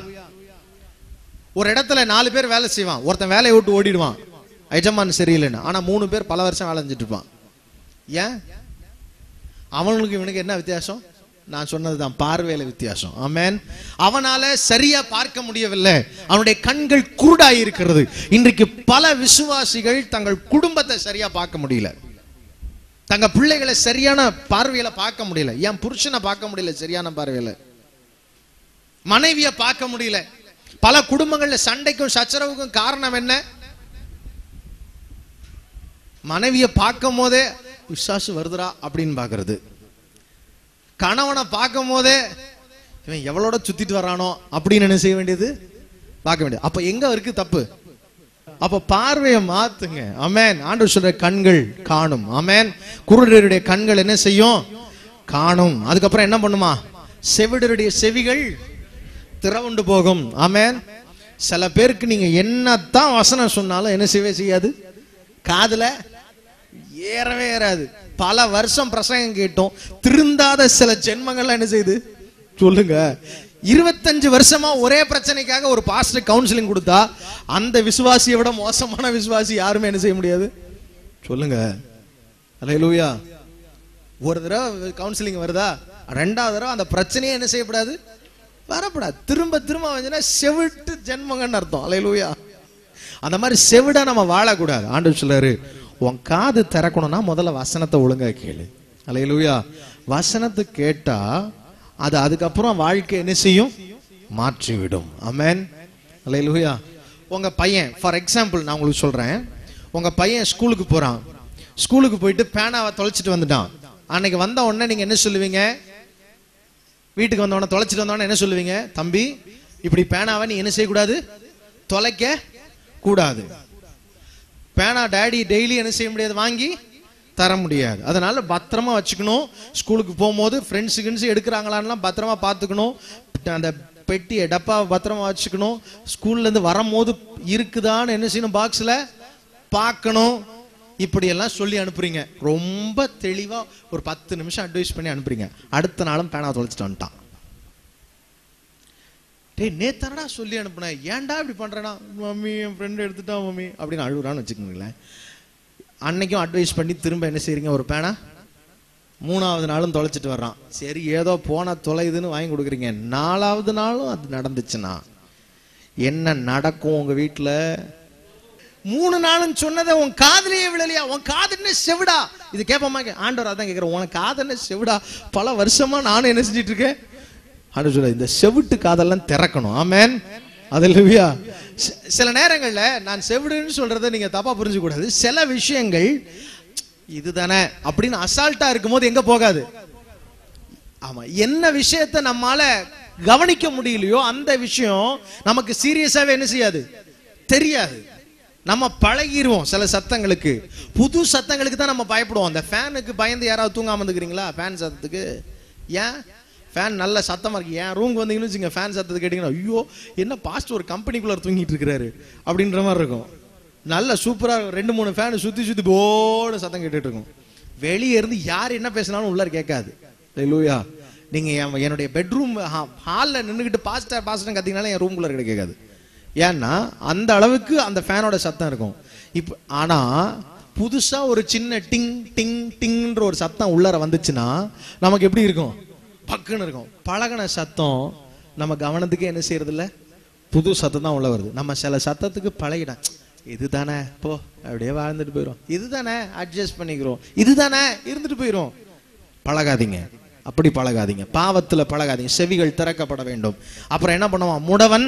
ஒரு இடத்துல நாலு பேர் வேலை செய்வான் ஒருத்தன் வேலையை விட்டு ஓடிடுவான் எஜமான் சரியில்லைன்னு ஆனா மூணு பேர் பல வருஷம் வேலை செஞ்சுட்டு இருப்பான் ஏன் அவனுக்கு இவனுக்கு என்ன வித்தியாசம் நான் சொன்னதுதான் பார்வையில வித்தியாசம் ஆமென் அவனால சரியா பார்க்க முடியவில்லை அவனுடைய கண்கள் குருடாய் இருக்கிறது இன்றைக்கு பல விசுவாசிகள் தங்கள் குடும்பத்தை சரியா பார்க்க முடியல தங்க பிள்ளைகளை சரியான பார்வையில பார்க்க முடியல என் புருஷனை பார்க்க முடியல சரியான பார்வையில மனைவிய பார்க்க முடியல பல குடும்பங்கள்ல சண்டைக்கும் சச்சரவுக்கும் காரணம் என்ன மனைவிய பார்க்கும் போதே விசுவாசு வருதுடா அப்படின்னு பாக்குறது கணவனை பார்க்கும் போதே இவன் எவ்வளோட சுத்திட்டு வரானோ அப்படின்னு என்ன செய்ய வேண்டியது பார்க்க வேண்டியது அப்ப எங்க இருக்கு தப்பு அப்ப பார்வையை மாத்துங்க அமேன் ஆண்டவர் சொல்ற கண்கள் காணும் அமேன் குருடருடைய கண்கள் என்ன செய்யும் காணும் அதுக்கப்புறம் என்ன பண்ணுமா செவிடருடைய செவிகள் திறவுண்டு போகும் ஆமென் சில பேருக்கு நீங்க என்னத்தான் வசனம் சொன்னாலும் என்ன செய்யவே செய்யாது காதுல ஏறவே ஏறாது பல வருஷம் பிரசங்கம் கேட்டோம் திருந்தாத சில ஜென்மங்கள்லாம் என்ன செய்யுது சொல்லுங்க இருபத்தஞ்சு வருஷமா ஒரே பிரச்சனைக்காக ஒரு பாஸ்டர் கவுன்சிலிங் கொடுத்தா அந்த விசுவாசியை விட மோசமான விசுவாசி யாருமே என்ன செய்ய முடியாது சொல்லுங்க அல்லேலூயா ஒரு தடவை கவுன்சிலிங் வருதா ரெண்டாவது தடவை அந்த பிரச்சனையே என்ன செய்யப்படாது வரப்படாது திரும்ப திரும்ப வந்துன்னா செவிட்டு ஜென்மங்கன்னு அர்த்தம் அல்லேலூயா அந்த மாதிரி செவிடா நம்ம வாழக்கூடாது ஆண்டு சொல்றாரு உன் காது திறக்கணும்னா முதல்ல வசனத்தை ஒழுங்கா கேளு அல்லேலூயா வசனத்தை கேட்டா அது அதுக்கப்புறம் வாழ்க்கை என்ன செய்யும் மாற்றிவிடும் அமேன் அல்லேலூயா உங்க பையன் ஃபார் எக்ஸாம்பிள் நான் உங்களுக்கு சொல்றேன் உங்க பையன் ஸ்கூலுக்கு போறான் ஸ்கூலுக்கு போயிட்டு பேனாவை தொலைச்சிட்டு வந்துட்டான் அன்னைக்கு வந்த உடனே நீங்க என்ன சொல்லுவீங்க வீட்டுக்கு வந்த உடனே தொலைச்சிட்டு வந்த உடனே என்ன சொல்லுவீங்க தம்பி இப்படி பேனாவை நீ என்ன செய்யக்கூடாது தொலைக்க கூடாது பேனா டேடி டெய்லி என்ன செய்ய முடியாது வாங்கி தர முடியாது அதனால பத்திரமா வச்சுக்கணும் ஸ்கூலுக்கு போகும்போது ஃப்ரெண்ட்ஸு கிண்ட்ஸ் எடுக்கிறாங்களான்லாம் பத்திரமா பார்த்துக்கணும் அந்த பெட்டியை டப்பாவை பத்திரமா வச்சுக்கணும் ஸ்கூல்ல இருந்து வரும்போது இருக்குதான்னு என்ன செய்யணும் பாக்ஸ்ல பார்க்கணும் இப்படியெல்லாம் சொல்லி அனுப்புறீங்க ரொம்ப தெளிவா ஒரு பத்து நிமிஷம் அட்வைஸ் பண்ணி அனுப்புறீங்க அடுத்த நாளும் பேனா தொலைச்சிட்டு வந்துட்டான் டேய் நேத்தானடா சொல்லி அனுப்புனேன் ஏன்டா இப்படி பண்றேனா மம்மி என் ஃப்ரெண்ட் எடுத்துட்டான் மம்மி அப்படின்னு அழுகுறான்னு வச்சுக்கோங்களேன் அன்னைக்கும் அட்வைஸ் பண்ணி திரும்ப என்ன செய்றீங்க ஒரு பேனா மூணாவது நாளும் தொலைச்சிட்டு வர்றான் சரி ஏதோ போன தொலைதுன்னு வாங்கி கொடுக்குறீங்க நாலாவது நாளும் அது நடந்துச்சுன்னா என்ன நடக்கும் உங்க வீட்டுல மூணு நாளும் சொன்னதை உன் காதுலயே விழலையா உன் காது என்ன செவிடா இது கேட்போமா ஆண்டவர் அதான் கேட்கிறேன் உன் காது என்ன செவிடா பல வருஷமா நானும் என்ன செஞ்சிட்டு இருக்கேன் ஆண்டவர் சொல்ல இந்த செவிட்டு காதெல்லாம் திறக்கணும் ஆமென் அதுலவியா சில நேரங்கள்ல நான் செவிடுன்னு சொல்றதை நீங்க தப்பா புரிஞ்சு கூடாது சில விஷயங்கள் இதுதானே அப்படின்னு அசால்ட்டா இருக்கும்போது எங்க போகாது ஆமா என்ன விஷயத்தை நம்மால கவனிக்க முடியலையோ அந்த விஷயம் நமக்கு சீரியஸாவே என்ன செய்யாது தெரியாது நம்ம பழகிருவோம் சில சத்தங்களுக்கு புது சத்தங்களுக்கு தான் நம்ம பயப்படுவோம் அந்த ஃபேனுக்கு பயந்து யாராவது தூங்காம இருந்துக்கிறீங்களா ஃபேன் சத்தத்துக்கு ஏன் ஃபேன் நல்ல சத்தமா இருக்கு ஏன் ரூம்க்கு வந்தீங்கன்னு வச்சுங்க ஃபேன் சத்தத்தை கேட்டீங்கன்னா ஐயோ என்ன பாஸ்ட் ஒரு கம்பெனிக்குள்ள தூங்கிட்டு இருக்கிறாரு அப்படின்ற மாதிரி இருக்கும் நல்ல சூப்பரா ரெண்டு மூணு ஃபேன் சுத்தி சுத்தி போடு சத்தம் கேட்டுட்டு இருக்கும் வெளியே இருந்து யார் என்ன பேசினாலும் உள்ளார கேட்காது லூயா நீங்க என் என்னுடைய பெட்ரூம் ஹாலில் நின்றுக்கிட்டு பாஸ்டர் பாஸ்டர் கத்தினாலும் என் ரூம்குள்ள கிட்ட கேட்காது ஏன்னா அந்த அளவுக்கு அந்த ஃபேனோட சத்தம் இருக்கும் இப்போ ஆனா புதுசா ஒரு சின்ன டிங் டிங் டிங்ன்ற ஒரு சத்தம் உள்ளார வந்துச்சுன்னா நமக்கு எப்படி இருக்கும் பக்குன்னு இருக்கும் பழகின சத்தம் நம்ம கவனத்துக்கு என்ன செய்யறது இல்ல புது சத்தம் தான் உள்ள வருது நம்ம சில சத்தத்துக்கு பழகிடும் இதுதானே போ அப்படியே வாழ்ந்துட்டு போயிடும் இதுதானே அட்ஜஸ்ட் பண்ணிக்கிறோம் இதுதானே இருந்துட்டு போயிடும் பழகாதீங்க அப்படி பழகாதீங்க பாவத்துல பழகாதீங்க செவிகள் திறக்கப்பட வேண்டும் அப்புறம் என்ன பண்ணுவான் முடவன்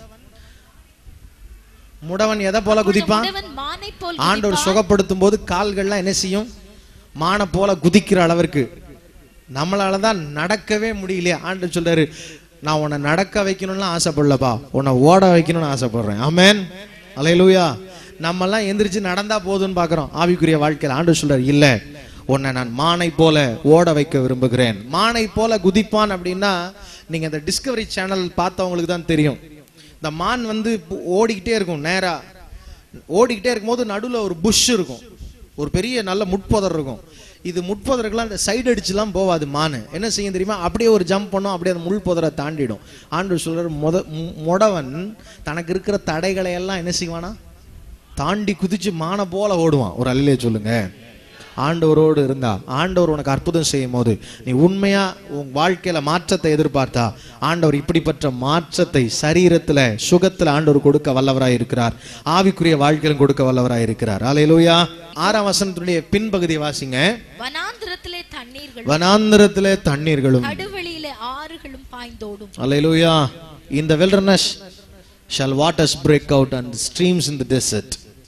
முடவன் எதை போல குதிப்பான் முடவன் மானை போல் ஆண்டவர் குதிப்பான். சுகப்படுத்தும் போது கால்கள்லாம் என்ன செய்யும் மான போல குதிக்கிற அளவிற்கு நம்மளால தான் நடக்கவே முடியலையே ஆண்டவர் சொல்றாரு நான் உன்னை நடக்க வைக்கணும்னு ஆசைப்படலப்பா உன்னை ஓட வைக்கணும்னு ஆசைப்படுறேன் ஆமென் அலையலூயா நம்ம எல்லாம் எந்திரிச்சு நடந்தா போதும்னு பாக்குறோம் ஆவிக்குரிய வாழ்க்கையில் ஆண்டவர் சொல்றாரு இல்ல உன்னை நான் மானை போல ஓட வைக்க விரும்புகிறேன் மானை போல குதிப்பான் அப்படின்னா நீங்க இந்த டிஸ்கவரி சேனல் பார்த்தவங்களுக்கு தான் தெரியும் இந்த மான் வந்து ஓடிக்கிட்டே இருக்கும் நேரா ஓடிக்கிட்டே இருக்கும்போது நடுவுல ஒரு புஷ் இருக்கும் ஒரு பெரிய நல்ல முட்பொதர் இருக்கும் இது முட்பொதருக்குலாம் இந்த சைடு அடிச்சுலாம் போவாது மானு என்ன செய்யும் தெரியுமா அப்படியே ஒரு ஜம்ப் பண்ணும் அப்படியே அந்த முள் புதரை தாண்டிடும் ஆண்டு சொல்றாரு முத மு- முடவன் தனக்கு இருக்கிற தடைகளை எல்லாம் என்ன செய்வானா தாண்டி குதிச்சு மான போல ஓடுவான் ஒரு அல்லையே சொல்லுங்க ஆண்டவரோடு இருந்தா ஆண்டவர் உனக்கு அற்புதம் செய்யும் போது நீ உண்மையா உன் வாழ்க்கையில மாற்றத்தை எதிர்பார்த்தா ஆண்டவர் இப்படிப்பட்ட மாற்றத்தை சரீரத்துல சுகத்துல ஆண்டவர் கொடுக்க வல்லவராய் இருக்கிறார் ஆவிக்குரிய வாழ்க்கையிலும் கொடுக்க வல்லவராய் இருக்கிறார் அலையலூயா ஆறாம் வசனத்துடைய பின்பகுதி வாசிங்க வனாந்திரத்திலே தண்ணீர்கள் வனாந்திரத்திலே தண்ணீர்களும் நடுவெளியிலே ஆறுகளும் பாய்ந்தோடும் Hallelujah. In the wilderness shall waters break out and streams in the desert.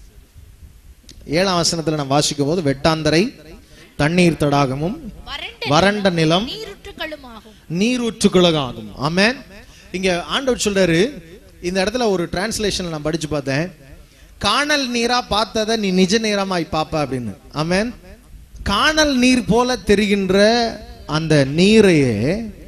ஏழாம் வசனத்துல நான் வாசிக்கும் போது வெட்டாந்தரை தண்ணீர் தடாகமும் வறண்ட வறண்ட நிலம் நீருற்றுகளும் ஆகும் நீரூற்றுக்குலகாகும் ஆமென் இங்க ஆண்டவர் சொல்றாரு இந்த இடத்துல ஒரு டிரான்ஸ்லேஷன் நான் படிச்சு பார்த்தேன் காணல் நீரா பார்த்ததை நீ நிஜ நீரமாய் பாப்ப அப்படின்னு ஆமென் காணல் நீர் போல தெரிகின்ற அந்த நீரையே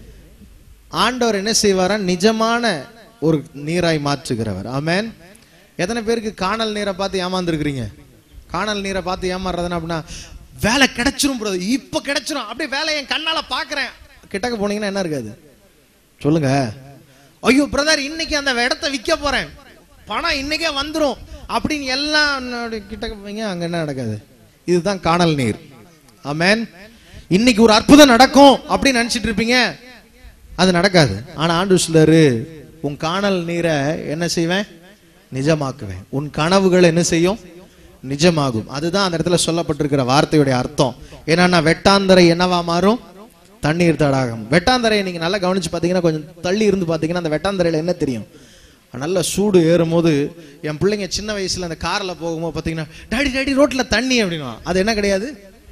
ஆண்டவர் என்ன செய்வாரா நிஜமான ஒரு நீராய் மாற்றுகிறவர் ஆமென் எத்தனை பேருக்கு காணல் நீரை பார்த்து ஏமாந்துருக்கிறீங்க காணல் நீரை பார்த்து ஏமாறுறதுன்னா அப்படின்னா வேலை கிடைச்சிரும் brother. இப்ப கிடைச்சிரும் அப்படியே வேலை என் கண்ணால பாக்குறேன் கிட்டக்க போனீங்கன்னா என்ன இருக்காது சொல்லுங்க ஐயோ பிரதர் இன்னைக்கு அந்த இடத்த விற்க போறேன் பணம் இன்னைக்கே வந்துரும் அப்படின்னு எல்லாம் அப்படி கிட்டக்க போவீங்க அங்க என்ன நடக்காது இதுதான் காணல் நீர் ஆமென் இன்னைக்கு ஒரு அற்புதம் நடக்கும் அப்படின்னு நினைச்சிட்டு இருப்பீங்க அது நடக்காது ஆனா ஆண்டு சொல்றாரு உன் காணல் நீரை என்ன செய்வேன் நிஜமாக்குவேன் உன் கனவுகள் என்ன செய்யும் நிஜமாகும் அதுதான் அந்த இடத்துல சொல்லப்பட்டிருக்கிற வார்த்தையுடைய அர்த்தம் ஏன்னா வெட்டாந்தரை என்னவா மாறும் தண்ணீர் தடாகம் வெட்டாந்தரையை நீங்க நல்லா கவனிச்சு பார்த்தீங்கன்னா கொஞ்சம் தள்ளி இருந்து பார்த்தீங்கன்னா அந்த வெட்டாந்தரையில என்ன தெரியும் நல்ல சூடு ஏறும்போது என் பிள்ளைங்க சின்ன வயசுல அந்த கார்ல போகும்போது பார்த்தீங்கன்னா டாடி டாடி ரோட்ல தண்ணி அப்படின்னா அது என்ன கிடையாது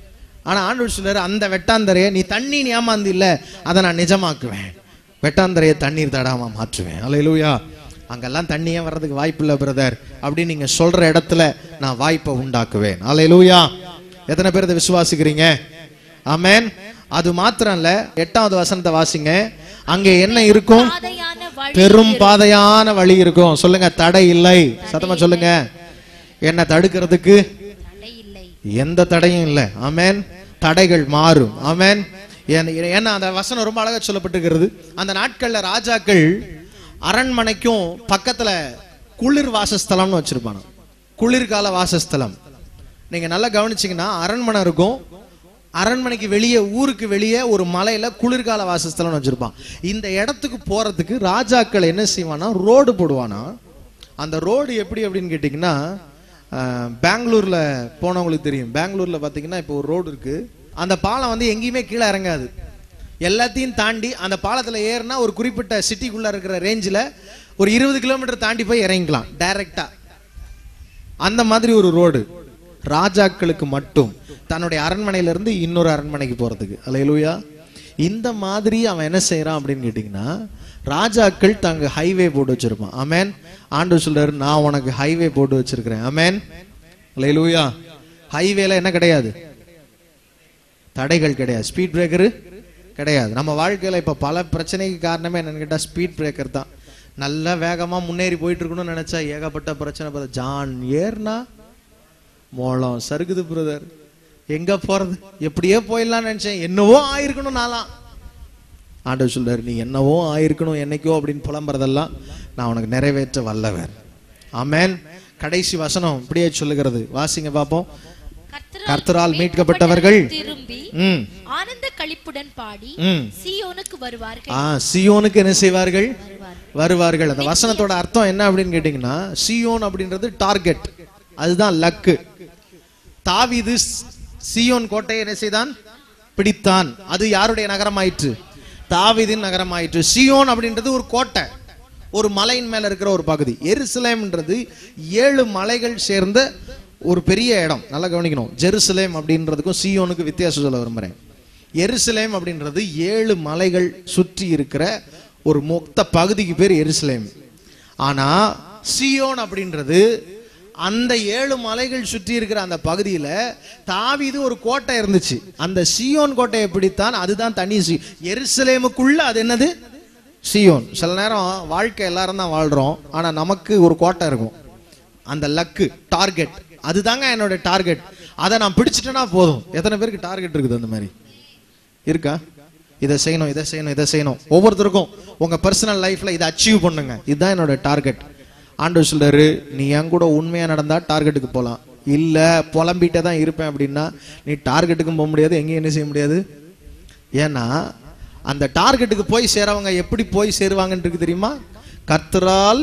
ஆனா ஆண்டவர் சொல்றாரு அந்த வெட்டாந்தரையை நீ தண்ணி ஏமாந்து இல்ல அதை நான் நிஜமாக்குவேன் வெட்டாந்தரையை தண்ணீர் தடாம மாற்றுவேன் அல்லேலூயா அங்கெல்லாம் தண்ணியே வர்றதுக்கு வாய்ப்பு இல்லை பிரதர் அப்படின்னு நீங்க சொல்ற இடத்துல நான் வாய்ப்பை உண்டாக்குவேன் அல்லேலூயா எத்தனை பேர் இதை விசுவாசிக்கிறீங்க ஆமென் அது மாத்திரம் இல்ல எட்டாவது வசனத்தை வாசிங்க அங்கே என்ன இருக்கும் பாதையான வழி பெரும் பாதையான வழி இருக்கும் சொல்லுங்க தடை இல்லை சத்தமா சொல்லுங்க என்ன தடுக்கிறதுக்கு தடை இல்லை எந்த தடையும் இல்லை ஆமென் தடைகள் மாறும் ஆமென் ஏன்- ஏன்னா அந்த வசனம் ரொம்ப அழகா சொல்லப்பட்டிருக்கிறது அந்த நாட்கள்ல ராஜாக்கள் அரண்மனைக்கும் பக்கத்துல குளிர் வாசஸ்தலம்னு வச்சிருப்பாங்க குளிர்கால வாசஸ்தலம் நீங்க நல்லா கவனிச்சீங்கன்னா அரண்மனை இருக்கும் அரண்மனைக்கு வெளியே ஊருக்கு வெளியே ஒரு மலையில குளிர்கால வாசஸ்தலம்னு வச்சிருப்பான் இந்த இடத்துக்கு போறதுக்கு ராஜாக்கள் என்ன செய்வானா ரோடு போடுவானா அந்த ரோடு எப்படி அப்படின்னு கேட்டிங்கன்னா அஹ், பெங்களூர்ல போனவங்களுக்கு தெரியும் பெங்களூர்ல பாத்தீங்கன்னா இப்போ ஒரு ரோடு இருக்கு அந்த பாலம் வந்து எங்கேயுமே கீழே இறங்காது எல்லாத்தையும் தாண்டி அந்த பாலத்துல ஏறினா ஒரு குறிப்பிட்ட சிட்டிக்குள்ள இருக்கிற ரேஞ்சில் ஒரு இருபது கிலோமீட்டர் தாண்டி போய் இறங்கிக்கலாம் டைரக்டா அந்த மாதிரி ஒரு ரோடு ராஜாக்களுக்கு மட்டும் தன்னுடைய அரண்மனையில இருந்து இன்னொரு அரண்மனைக்கு போறதுக்கு அல்லேலூயா இந்த மாதிரி அவன் என்ன செய்யறான் அப்படின்னு கேட்டிங்கன்னா ராஜாக்கள் தங்க ஹைவே போட்டு வச்சிருப்பான் ஆமென் ஆண்டு சொல்றாரு நான் உனக்கு ஹைவே போட்டு வச்சிருக்கிறேன் ஆமென் அல்லேலூயா ஹைவேல என்ன கிடையாது தடைகள் கிடையாது ஸ்பீட் பிரேக்கரு கிடையாது நம்ம வாழ்க்கையில இப்ப பல பிரச்சனைக்கு காரணமே என்னன்னு கேட்டா ஸ்பீட் பிரேக்கர் தான் நல்லா வேகமா முன்னேறி போயிட்டு இருக்கணும்னு நினைச்சா ஏகப்பட்ட பிரச்சனை பார்த்தா ஜான் ஏர்னா மோளம் சறுக்குது பிரதர் எங்க போறது எப்படியே போயிடலாம்னு நினைச்சேன் என்னவோ ஆயிருக்கணும் நான்லாம் ஆண்டவர் சொல்றாரு நீ என்னவோ ஆயிருக்கணும் என்னைக்கோ அப்படின்னு புலம்புறதெல்லாம் நான் உனக்கு நிறைவேற்ற வல்லவர் ஆமென் கடைசி வசனம் இப்படியே சொல்லுகிறது வாசிங்க பாப்போம் கர்த்தரால் மீட்கப்பட்டவர்கள் திரும்பி ம் ஆனந்த களிப்புடன் பாடி ம் சீயோனுக்கு வருவார்கள் ஆ சியோனுக்கு என்ன செய்வார்கள் வருவார்கள் வருவார்கள் அந்த வசனத்தோட அர்த்தம் என்ன அப்படின்னு கேட்டீங்கன்னா சியோன் அப்படின்றது டார்கெட் அதுதான் லக்கு தாவீது ஸ்- சியோன் கோட்டையை என்ன செய்தான் பிடித்தான் அது யாருடைய நகரமாயிற்று தாவீதின் நகரமாயிற்று சியோன் அப்படின்றது ஒரு கோட்டை ஒரு மலையின் மேல இருக்கிற ஒரு பகுதி எருசலேம்ன்றது ஏழு மலைகள் சேர்ந்த ஒரு பெரிய இடம் நல்லா கவனிக்கணும் ஜெருசலேம் அப்படின்றதுக்கும் சியோனுக்கு வித்தியாசம் சொல்ல விரும்புறேன் எருசலேம் அப்படின்றது ஏழு மலைகள் சுற்றி இருக்கிற ஒரு மொத்த பகுதிக்கு பேர் எருசலேம் ஆனா சியோன் அப்படின்றது அந்த ஏழு மலைகள் சுற்றி இருக்கிற அந்த பகுதியில தாவீது ஒரு கோட்டை இருந்துச்சு அந்த சியோன் கோட்டை எப்படித்தான் அதுதான் தனி சி எருசலேமுக்குள்ள அது என்னது சியோன் சில நேரம் வாழ்க்கை எல்லாரும் தான் வாழ்றோம் ஆனா நமக்கு ஒரு கோட்டை இருக்கும் அந்த லக்கு டார்கெட் அதுதாங்க என்னோட டார்கெட் அதை நான் பிடிச்சிட்டேன்னா போதும் எத்தனை பேருக்கு டார்கெட் இருக்குது அந்த மாதிரி இருக்கா இதை செய்யணும் இதை செய்யணும் இதை செய்யணும் ஒவ்வொருத்தருக்கும் உங்க பர்சனல் லைஃப்ல இதை அச்சீவ் பண்ணுங்க இதுதான் என்னோட டார்கெட் ஆண்டவர் சொல்றாரு நீ என் கூட உண்மையா நடந்தா டார்கெட்டுக்கு போலாம் இல்ல புலம்பிட்டே தான் இருப்பேன் அப்படின்னா நீ டார்கெட்டுக்கும் போக முடியாது எங்கேயும் என்ன செய்ய முடியாது ஏன்னா அந்த டார்கெட்டுக்கு போய் சேரவங்க எப்படி போய் சேருவாங்கன்னு இருக்கு தெரியுமா கர்த்தரால்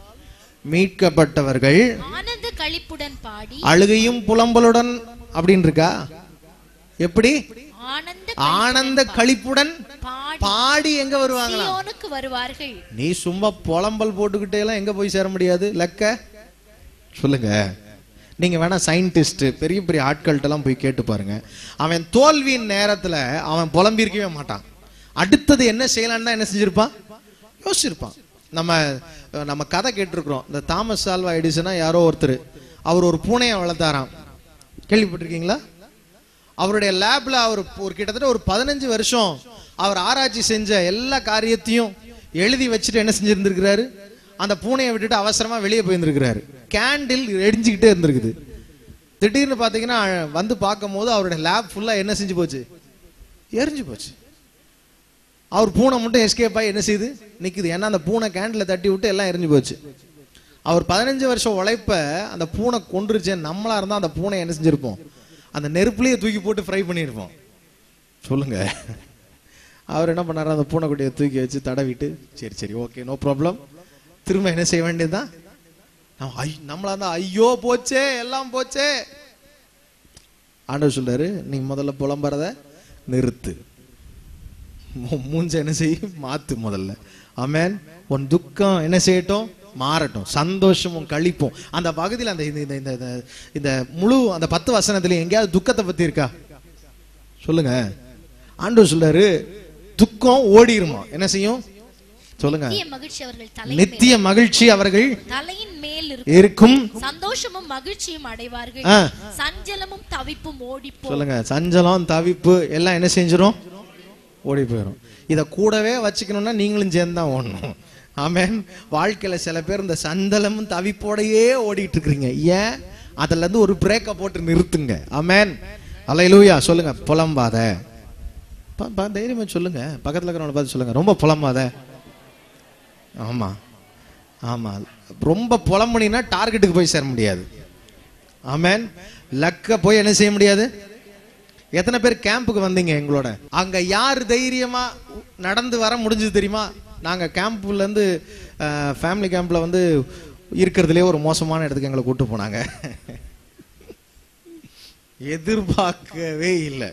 மீட்கப்பட்டவர்கள் ஆனந்த களிப்புடன் பாடி அழுகையும் புலம்பலுடன் அப்படின்னு இருக்கா எப்படி ஆனந்த ஆனந்த களிப்புடன் பாடி பாடி எங்க வருவாங்களா சீயோனுக்கு வருவார்கள் நீ சும்மா புலம்பல் போட்டுக்கிட்டே எல்லாம் எங்க போய் சேர முடியாது லக்க சொல்லுங்க நீங்க வேணா சயின்டிஸ்ட் பெரிய பெரிய ஆட்கள்கிட்ட எல்லாம் போய் கேட்டு பாருங்க அவன் தோல்வியின் நேரத்துல அவன் புலம்பிருக்கவே மாட்டான் அடுத்தது என்ன செய்யலான்னு தான் என்ன செஞ்சிருப்பான் யோசிச்சிருப்பான் நம்ம நம்ம கதை கேட்டிருக்கிறோம் இந்த தாமஸ் ஆல்வா எடிசனா யாரோ ஒருத்தர் அவர் ஒரு பூனையை வளர்த்தாராம் கேள்விப்பட்டிருக்கீங்களா அவருடைய லேப்ல அவர் ஒரு கிட்டத்தட்ட ஒரு பதினஞ்சு வருஷம் அவர் ஆராய்ச்சி செஞ்ச எல்லா காரியத்தையும் எழுதி வச்சுட்டு என்ன செஞ்சிருந்திருக்கிறாரு அந்த பூனையை விட்டுட்டு அவசரமா வெளியே போயிருந்திருக்கிறாரு கேண்டில் எரிஞ்சுக்கிட்டே இருந்திருக்குது திடீர்னு பாத்தீங்கன்னா வந்து பார்க்கும் போது அவருடைய லேப் ஃபுல்லா என்ன செஞ்சு போச்சு எரிஞ்சு போச்சு அவர் பூனை மட்டும் எஸ்கேப் ஆகி என்ன செய்யுது நிக்குது ஏன்னா அந்த பூனை கேண்டில் தட்டி விட்டு எல்லாம் எரிஞ்சு போச்சு அவர் பதினஞ்சு வருஷம் உழைப்ப அந்த பூனை கொன்றுச்சு நம்மளா இருந்தா அந்த பூனை என்ன செஞ்சிருப்போம் அந்த நெருப்புலயே தூக்கி போட்டு ஃப்ரை பண்ணியிருப்போம் சொல்லுங்க அவர் என்ன பண்ணாரு அந்த பூனைக்குட்டியை தூக்கி வச்சு தடவிட்டு சரி சரி ஓகே நோ ப்ராப்ளம் திரும்ப என்ன செய்ய வேண்டியதுதான் நம்ம ஐ- நம்மளா இருந்தா ஐயோ போச்சே எல்லாம் போச்சே ஆண்டவர் சொல்றாரு நீ முதல்ல புலம்புறத நிறுத்து மூ- மூஞ்ச என்ன செய்யும் மாத்து முதல்ல ஆமென் உன் துக்கம் என்ன செய்யட்டும் மாறட்டும் சந்தோஷமும் கழிப்பும் அந்த பகுதியில் அந்த இந்த இந்த இந்த- இந்த முழு அந்த பத்து வசனத்துல எங்கேயாவது துக்கத்தை பத்தி இருக்கா சொல்லுங்க ஆண்டவர் சொல்றாரு துக்கம் ஓடிருமா என்ன செய்யும் சொல்லுங்க நித்திய மகிழ்ச்சி அவர்கள் தலையின் மேல் நித்திய மகிழ்ச்சி அவர்கள் தலையின் மேல் இருக்கும் இருக்கும் சந்தோஷமும் மகிழ்ச்சியும் அடைவார்கள் ஆ. சஞ்சலமும் தவிப்பும் ஓடிப்போ சொல்லுங்க சஞ்சலம் தவிப்பு எல்லாம் என்ன செஞ்சிரும் ஓடி போயிடும் இத கூடவே வச்சுக்கணும்னா நீங்களும் சேர்ந்து தான் ஓடணும் ஆமென் வாழ்க்கையில சில பேர் இந்த சஞ்சலமும் தவிப்போடையே ஓடிட்டு இருக்கிறீங்க ஏன் அதுல இருந்து ஒரு பிரேக்கை போட்டு நிறுத்துங்க ஆமென் அலையிலூயா சொல்லுங்க புலம்பாத பா- பா, தைரியமா சொல்லுங்க பக்கத்துல இருக்கிறவனை பார்த்து சொல்லுங்க ரொம்ப புலம்பாத ஆமா ஆமா ரொம்ப புலம்புனீங்கன்னா டார்கெட்டுக்கு போய் சேர முடியாது ஆமென் லக்க போய் என்ன செய்ய முடியாது எத்தனை பேர் கேம்புக்கு வந்தீங்க எங்களோட அங்க யார் தைரியமா நடந்து வர முடிஞ்சது தெரியுமா நாங்க கேம்ப்ல இருந்து ஃபேமிலி கேம்ப்ல வந்து இருக்கிறதுலே ஒரு மோசமான இடத்துக்கு எங்களை கூட்டு போனாங்க எதிர்பார்க்கவே இல்லை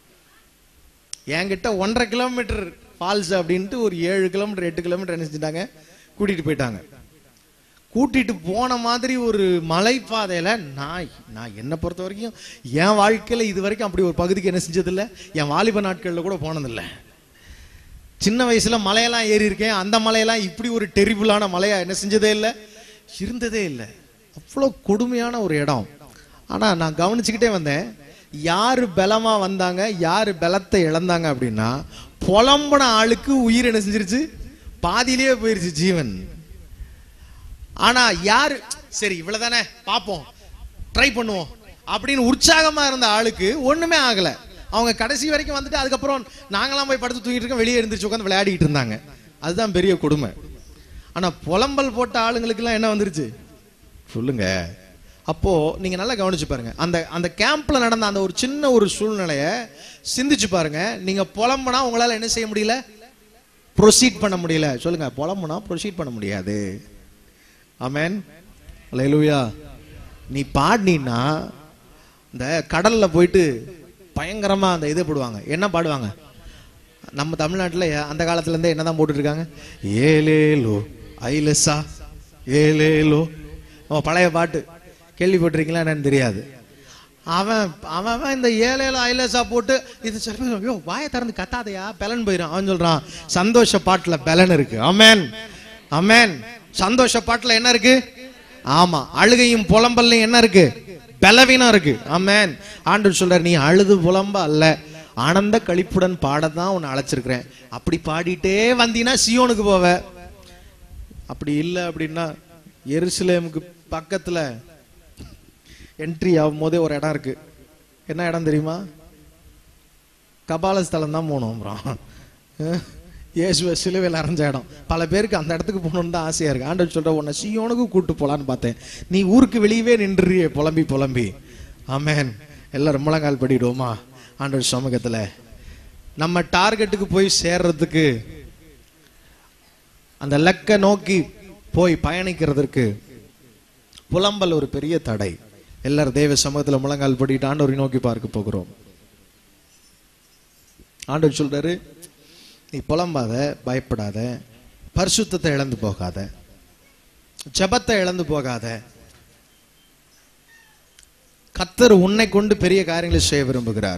என்கிட்ட ஒன்றரை கிலோமீட்டர் ஃபால்ஸ் அப்படின்ட்டு ஒரு ஏழு கிலோமீட்டர் எட்டு கிலோமீட்டர் என்ன செஞ்சுட்டாங்க கூட்டிட்டு போயிட்டாங்க கூட்டிட்டு போன மாதிரி ஒரு மலைப்பாதையில நான் நான் என்னை பொறுத்த வரைக்கும் என் வாழ்க்கையில இது வரைக்கும் அப்படி ஒரு பகுதிக்கு என்ன செஞ்சதில்ல என் வாலிப நாட்கள்ல கூட போனதில்ல சின்ன வயசுல மலையெல்லாம் ஏறி இருக்கேன் அந்த மலையெல்லாம் இப்படி ஒரு டெரிபிளான மலையா என்ன செஞ்சதே இல்லை இருந்ததே இல்லை அவ்வளோ கொடுமையான ஒரு இடம் ஆனா நான் கவனிச்சுக்கிட்டே வந்தேன் யாரு பலமா வந்தாங்க யாரு பலத்தை இழந்தாங்க அப்படின்னா புலம்புன ஆளுக்கு உயிர் என்ன செஞ்சிருச்சு பாதியிலேயே போயிருச்சு ஜீவன் ஆனா யாரு சரி இவ்வளவுதானே பாப்போம் ட்ரை பண்ணுவோம் அப்படின்னு உற்சாகமா இருந்த ஆளுக்கு ஒண்ணுமே ஆகல அவங்க கடைசி வரைக்கும் வந்துட்டு அதுக்கப்புறம் நாங்களாம் போய் படுத்து தூங்கிட்டு இருக்கோம் வெளியே எழுந்திரிச்சு உட்காந்து விளையாடிட்டு இருந்தாங்க அதுதான் பெரிய கொடுமை ஆனா புலம்பல் போட்ட ஆளுங்களுக்கெல்லாம் என்ன வந்துருச்சு சொல்லுங்க அப்போ நீங்க நல்லா கவனிச்சு பாருங்க அந்த அந்த கேம்ப்ல நடந்த அந்த ஒரு சின்ன ஒரு சூழ்நிலைய சிந்திச்சு பாருங்க நீங்க புலம்புனா உங்களால என்ன செய்ய முடியல ப்ரொசீட் பண்ண முடியல சொல்லுங்க புலம்புனா ப்ரொசீட் பண்ண முடியாது ஆமென் அல்லேலூயா நீ பாடினா இந்த கடல்ல போயிட்டு பயங்கரமா அந்த இது போடுவாங்க என்ன பாடுவாங்க நம்ம தமிழ்நாட்டுல அந்த காலத்துல இருந்தே என்னதான் போட்டுட்டு இருக்காங்க ஏலேலோ ஐலசா ஏலேலோ நம்ம பழைய பாட்டு கேள்விப்பட்டிருக்கீங்களா என்னன்னு தெரியாது அவன் அவன் அவன் இந்த ஏழேல ஐலசா போட்டு இது சில பேர், ஐயோ வாயை திறந்து கத்தாதையா பெலன் போயிடும் அவன் சொல்றான் சந்தோஷ பாட்டுல பெலன் இருக்கு அமேன் அமேன் சந்தோஷ பாட்டுல என்ன இருக்கு ஆமா அழுகையும் புலம்பல்லையும் என்ன இருக்கு பலவீனம் இருக்கு அமேன் ஆண்டவர் சொல்றார் நீ அழுது புலம்ப அல்ல ஆனந்த கழிப்புடன் பாடத்தான் உன்னை அழைச்சிருக்கிறேன் அப்படி பாடிட்டே வந்தீங்கன்னா சியோனுக்கு போவ அப்படி இல்லை அப்படின்னா எருசலேமுக்கு பக்கத்துல என்ட்ரி ஆகும் போதே ஒரு இடம் இருக்கு என்ன இடம் தெரியுமா கபாலஸ்தலம் தான் போகணும் அப்புறம் அஹ், இயேசுவை சிலுவையில் அரைஞ்ச இடம் பல பேருக்கு அந்த இடத்துக்கு போகணும்னு தான் ஆசையா இருக்கு ஆண்டவர் சொல்ற உன்னை சியோனுக்கு கூட்டு போலான்னு பார்த்தேன் நீ ஊருக்கு வெளியவே நின்றுறியே புலம்பி புலம்பி ஆமென் எல்லாரும் முழங்கால் படிடுவோமா ஆண்டவர் சமூகத்துல நம்ம டார்கெட்டுக்கு போய் சேர்றதுக்கு அந்த லக்க நோக்கி போய் பயணிக்கிறதற்கு புலம்பல் ஒரு பெரிய தடை எல்லாரும் தேவ சமூகத்துல முழங்கால் படிட்டு ஆண்டவரை நோக்கி பார்க்க போகிறோம் ஆண்டவர் சொல்றாரு நீ புலம்பாத பயப்படாத பரிசுத்தத்தை இழந்து போகாத ஜெபத்தை இழந்து போகாத கத்தர் உன்னை கொண்டு பெரிய காரியங்களை செய்ய விரும்புகிறார்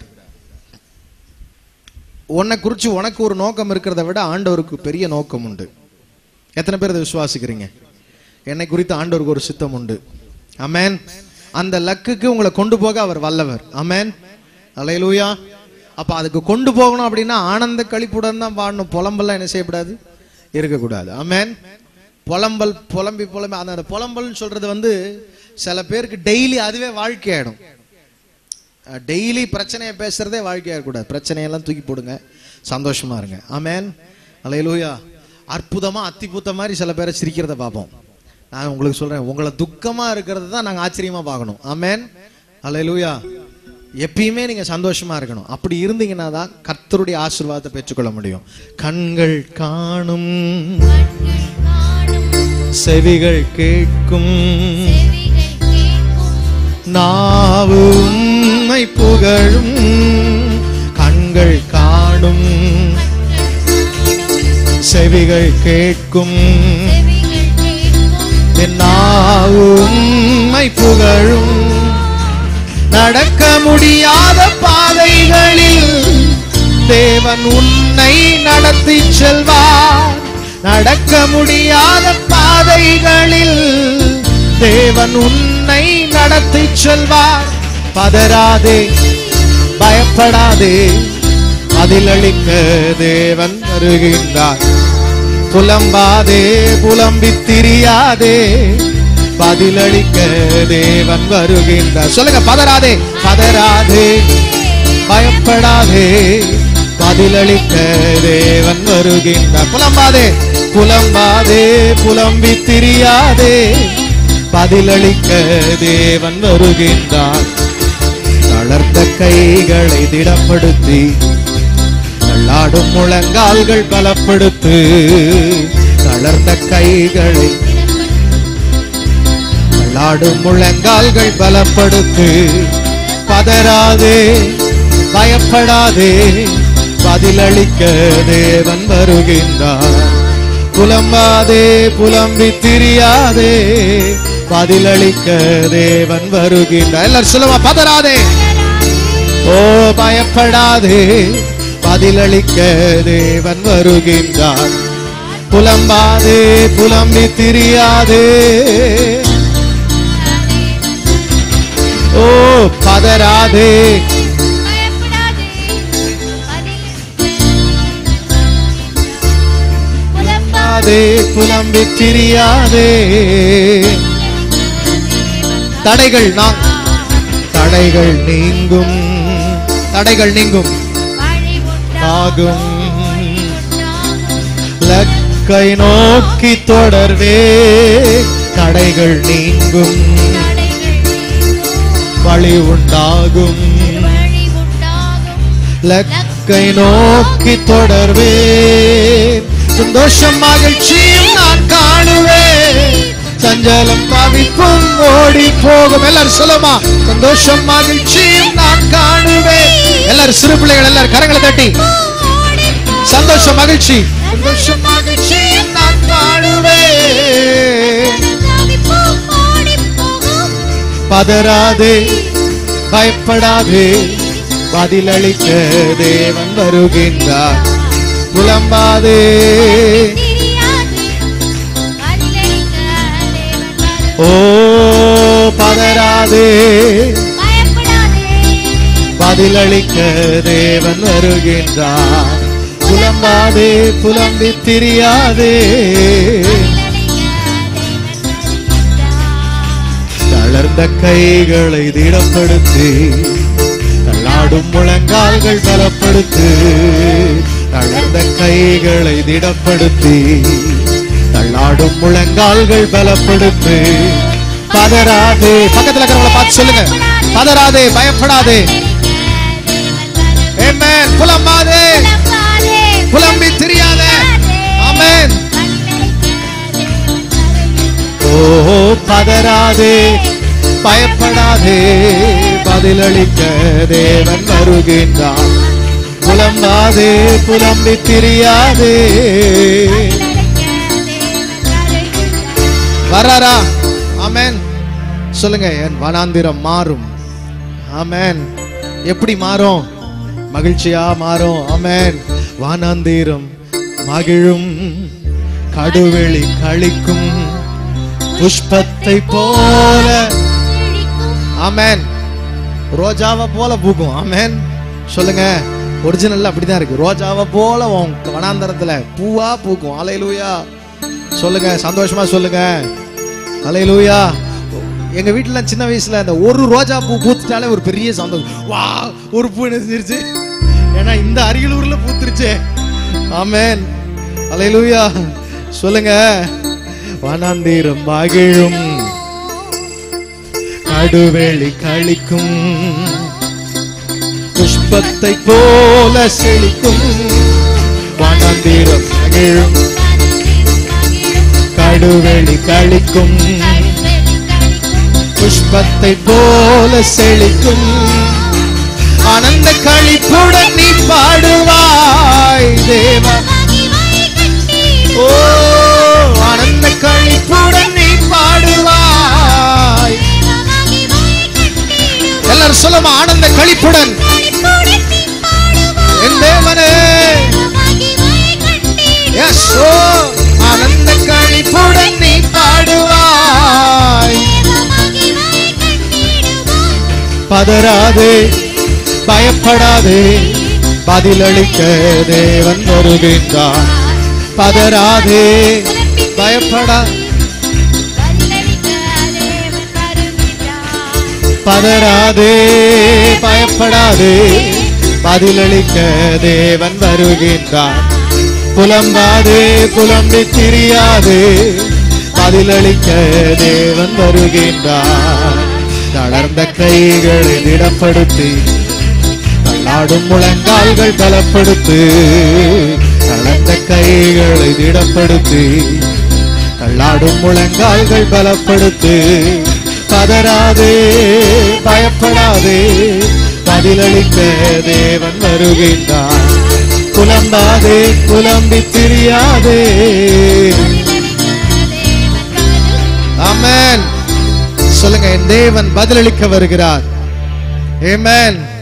உன்னை குறிச்சு உனக்கு ஒரு நோக்கம் இருக்கிறத விட ஆண்டவருக்கு பெரிய நோக்கம் உண்டு எத்தனை பேர் இதை விசுவாசிக்கிறீங்க என்னை குறித்து ஆண்டவருக்கு ஒரு சித்தம் உண்டு அமேன் அந்த லக்குக்கு உங்களை கொண்டு போக அவர் வல்லவர் அமேன் அலையலூயா அப்ப அதுக்கு கொண்டு போகணும் அப்படின்னா ஆனந்த கழிப்புடன் தான் பாடணும் புலம்பெல்லாம் என்ன செய்யக்கூடாது இருக்கக்கூடாது அமேன் புலம்பல் புலம்பி புலம்பி அந்த அந்த புலம்பல்னு சொல்றது வந்து சில பேருக்கு டெய்லி அதுவே வாழ்க்கையாயிடும் டெய்லி பிரச்சனையை பேசுறதே வாழ்க்கையா இருக்கக்கூடாது பிரச்சனையெல்லாம் தூக்கி போடுங்க சந்தோஷமா இருங்க ஆமேன் அலையலூயா அற்புதமா அத்திபுத்த மாதிரி சில பேரை சிரிக்கிறத பார்ப்போம் நான் உங்களுக்கு சொல்றேன் உங்களை துக்கமா இருக்கிறது தான் நாங்க ஆச்சரியமா பார்க்கணும் ஆமேன் அலையலூயா எப்பயுமே நீங்க சந்தோஷமா இருக்கணும் அப்படி இருந்தீங்கன்னா தான் கர்த்தருடைய ஆசீர்வாதத்தை பெற்றுக்கொள்ள முடியும் கண்கள் காணும் கண்கள் காணும் செவிகள் கேட்கும் செவிகள் கேட்கும் நாவு உம்மை புகழும் கண்கள் காணும் செவிகள் கேட்கும் செவிகள் கேட்கும் என் நாவு உம்மை புகழும் நடக்க முடியாத பாதைகளில் தேவன் உன்னை நடத்தி செல்வார் நடக்க முடியாத பாதைகளில் தேவன் உன்னை நடத்தி செல்வார் பதறாதே பயப்படாதே பதிலளிக்க தேவன் வருகின்றார் புலம்பாதே புலம்பித் திரியாதே பதிலளிக்க தேவன் வருகின்றார் சொல்லுங்க பதறாதே பதறாதே பயப்படாதே பதிலளிக்க தேவன் வருகின்றார் புலம்பாதே புலம்பாதே புலம்பி திரியாதே பதிலளிக்க தேவன் வருகின்றார் தளர்ந்த கைகளை திடப்படுத்தி தள்ளாடும் முழங்கால்கள் பலப்படுத்து தளர்ந்த கைகளை தள்ளாடும் முழங்கால்கள் பலப்படுத்து பதறாதே பயப்படாதே பதிலளிக்க தேவன் வருகின்றார் புலம்பாதே புலம்பி திரியாதே பதிலளிக்க தேவன் வருகின்றார் எல்லாரும் சொல்லுவா பதறாதே ஓ பயப்படாதே பதிலளிக்க தேவன் வருகின்றார் புலம்பாதே புலம்பி திரியாதே ஓ பதறாதே பயப்படாதே புலம்பாதே புலம்பி திரியாதே தடைகள் நான் தடைகள் நீங்கும் தடைகள் நீங்கும் ஆகும் லக்கை நோக்கி தொடர்வே தடைகள் நீங்கும் வழி உண்டாகும் லக்கை நோக்கி தொடர்வே சந்தோஷம் மகிழ்ச்சியும் நான் காணுவேன் சஞ்சலம் தவிப்பும் ஓடி போகும் எல்லாரும் சொல்லுமா சந்தோஷம் மகிழ்ச்சியும் நான் காணுவேன் எல்லாரும் சிறு பிள்ளைகள் எல்லாரும் கரங்களை தட்டி சந்தோஷம் மகிழ்ச்சி சந்தோஷம் மகிழ்ச்சியும் நான் காணுவேன் பதறாதே பயப்படாதே பதிலளிக்க தேவன் வருகின்றார் புலம்பாதே ஓ பதறாதே பதிலளிக்க தேவன் வருகின்றார் புலம்பாதே புலம்பி திரியாதே தளர்ந்த கைகளை திடப்படுத்தி தள்ளாடும் முழங்கால்கள் பலப்படுத்து தளர்ந்த கைகளை திடப்படுத்தி தள்ளாடும் முழங்கால்கள் பலப்படுத்து பதறாதே பக்கத்துல இருக்கிறவங்கள பார்த்து சொல்லுங்க பதறாதே பயப்படாதே Amen. புலம்பாதே புலம்பி திரியாதே ஆமென் ஓ பதறாதே பயப்படாதே பதிலளிக்க தேவன் வருகின்றார் புலம்பாதே புலம்பி திரியாதே வராரா ஆமென் சொல்லுங்க என் வனாந்திரம் மாறும் ஆமென் எப்படி மாறும் மகிழ்ச்சியா மாறும் ஆமென் வானாந்திரம் மகிழும் கடுவெளி கழிக்கும் புஷ்பத்தை போல ஆமென் ரோஜாவை போல பூக்கும் ஆமென் சொல்லுங்க ஒரிஜினல்ல அப்படிதான் இருக்கு ரோஜாவை போல உன் வனாந்தரத்துல பூவா பூக்கும் அலையிலூயா சொல்லுங்க சந்தோஷமா சொல்லுங்க அலையிலூயா எங்க வீட்டுல சின்ன வயசுல அந்த ஒரு ரோஜா பூ பூத்துட்டாலே ஒரு பெரிய சந்தோஷம் வா ஒரு பூ நெசிருச்சு ஏன்னா இந்த அரியலூர்ல பூத்துருச்சே ஆமென் அலையிலூயா சொல்லுங்க வனாந்தீரம் மகிழும் கடுவெளி கழிக்கும் புஷ்பத்தை போல செழிக்கும் வனாந்தீரம் மகிழும் கடுவெளி கழிக்கும் புஷ்பத்தை போல செழிக்கும் ஆனந்த களிப்புடன் நீ பாடுவாய் தேவா ஓ ஆனந்த களிப்புடன் நீ பாடுவாய் எல்லாரும் சொல்ல சொல்லும் ஆனந்த களிப்புடன் என் தேவனே Yes, oh, ஆனந்த களிப்புடன் நீ பாடுவாய் பதறாதே பயப்படாதே பதிலளிக்க தேவன் வருகின்றார் பதறாதே பயப்படா பதறாதே பயப்படாதே பதிலளிக்க தேவன் வருகின்றார் புலம்பாதே புலம்பி திரியாதே பதிலளிக்க தேவன் வருகின்றார் தளர்ந்த கைகளை திடப்படுத்தி தள்ளாடும் முழங்கால்கள் பலப்படுத்து தளர்ந்த கைகளை திடப்படுத்தி தள்ளாடும் முழங்கால்கள் பலப்படுத்து பதறாதே பயப்படாதே பதிலளிக்க தேவன் வருகின்றார் புலம்பாதே புலம்பி திரியாதே ஆமென் சொல்லுங்க என் தேவன் பதிலளிக்க வருகிறார் ஆமென்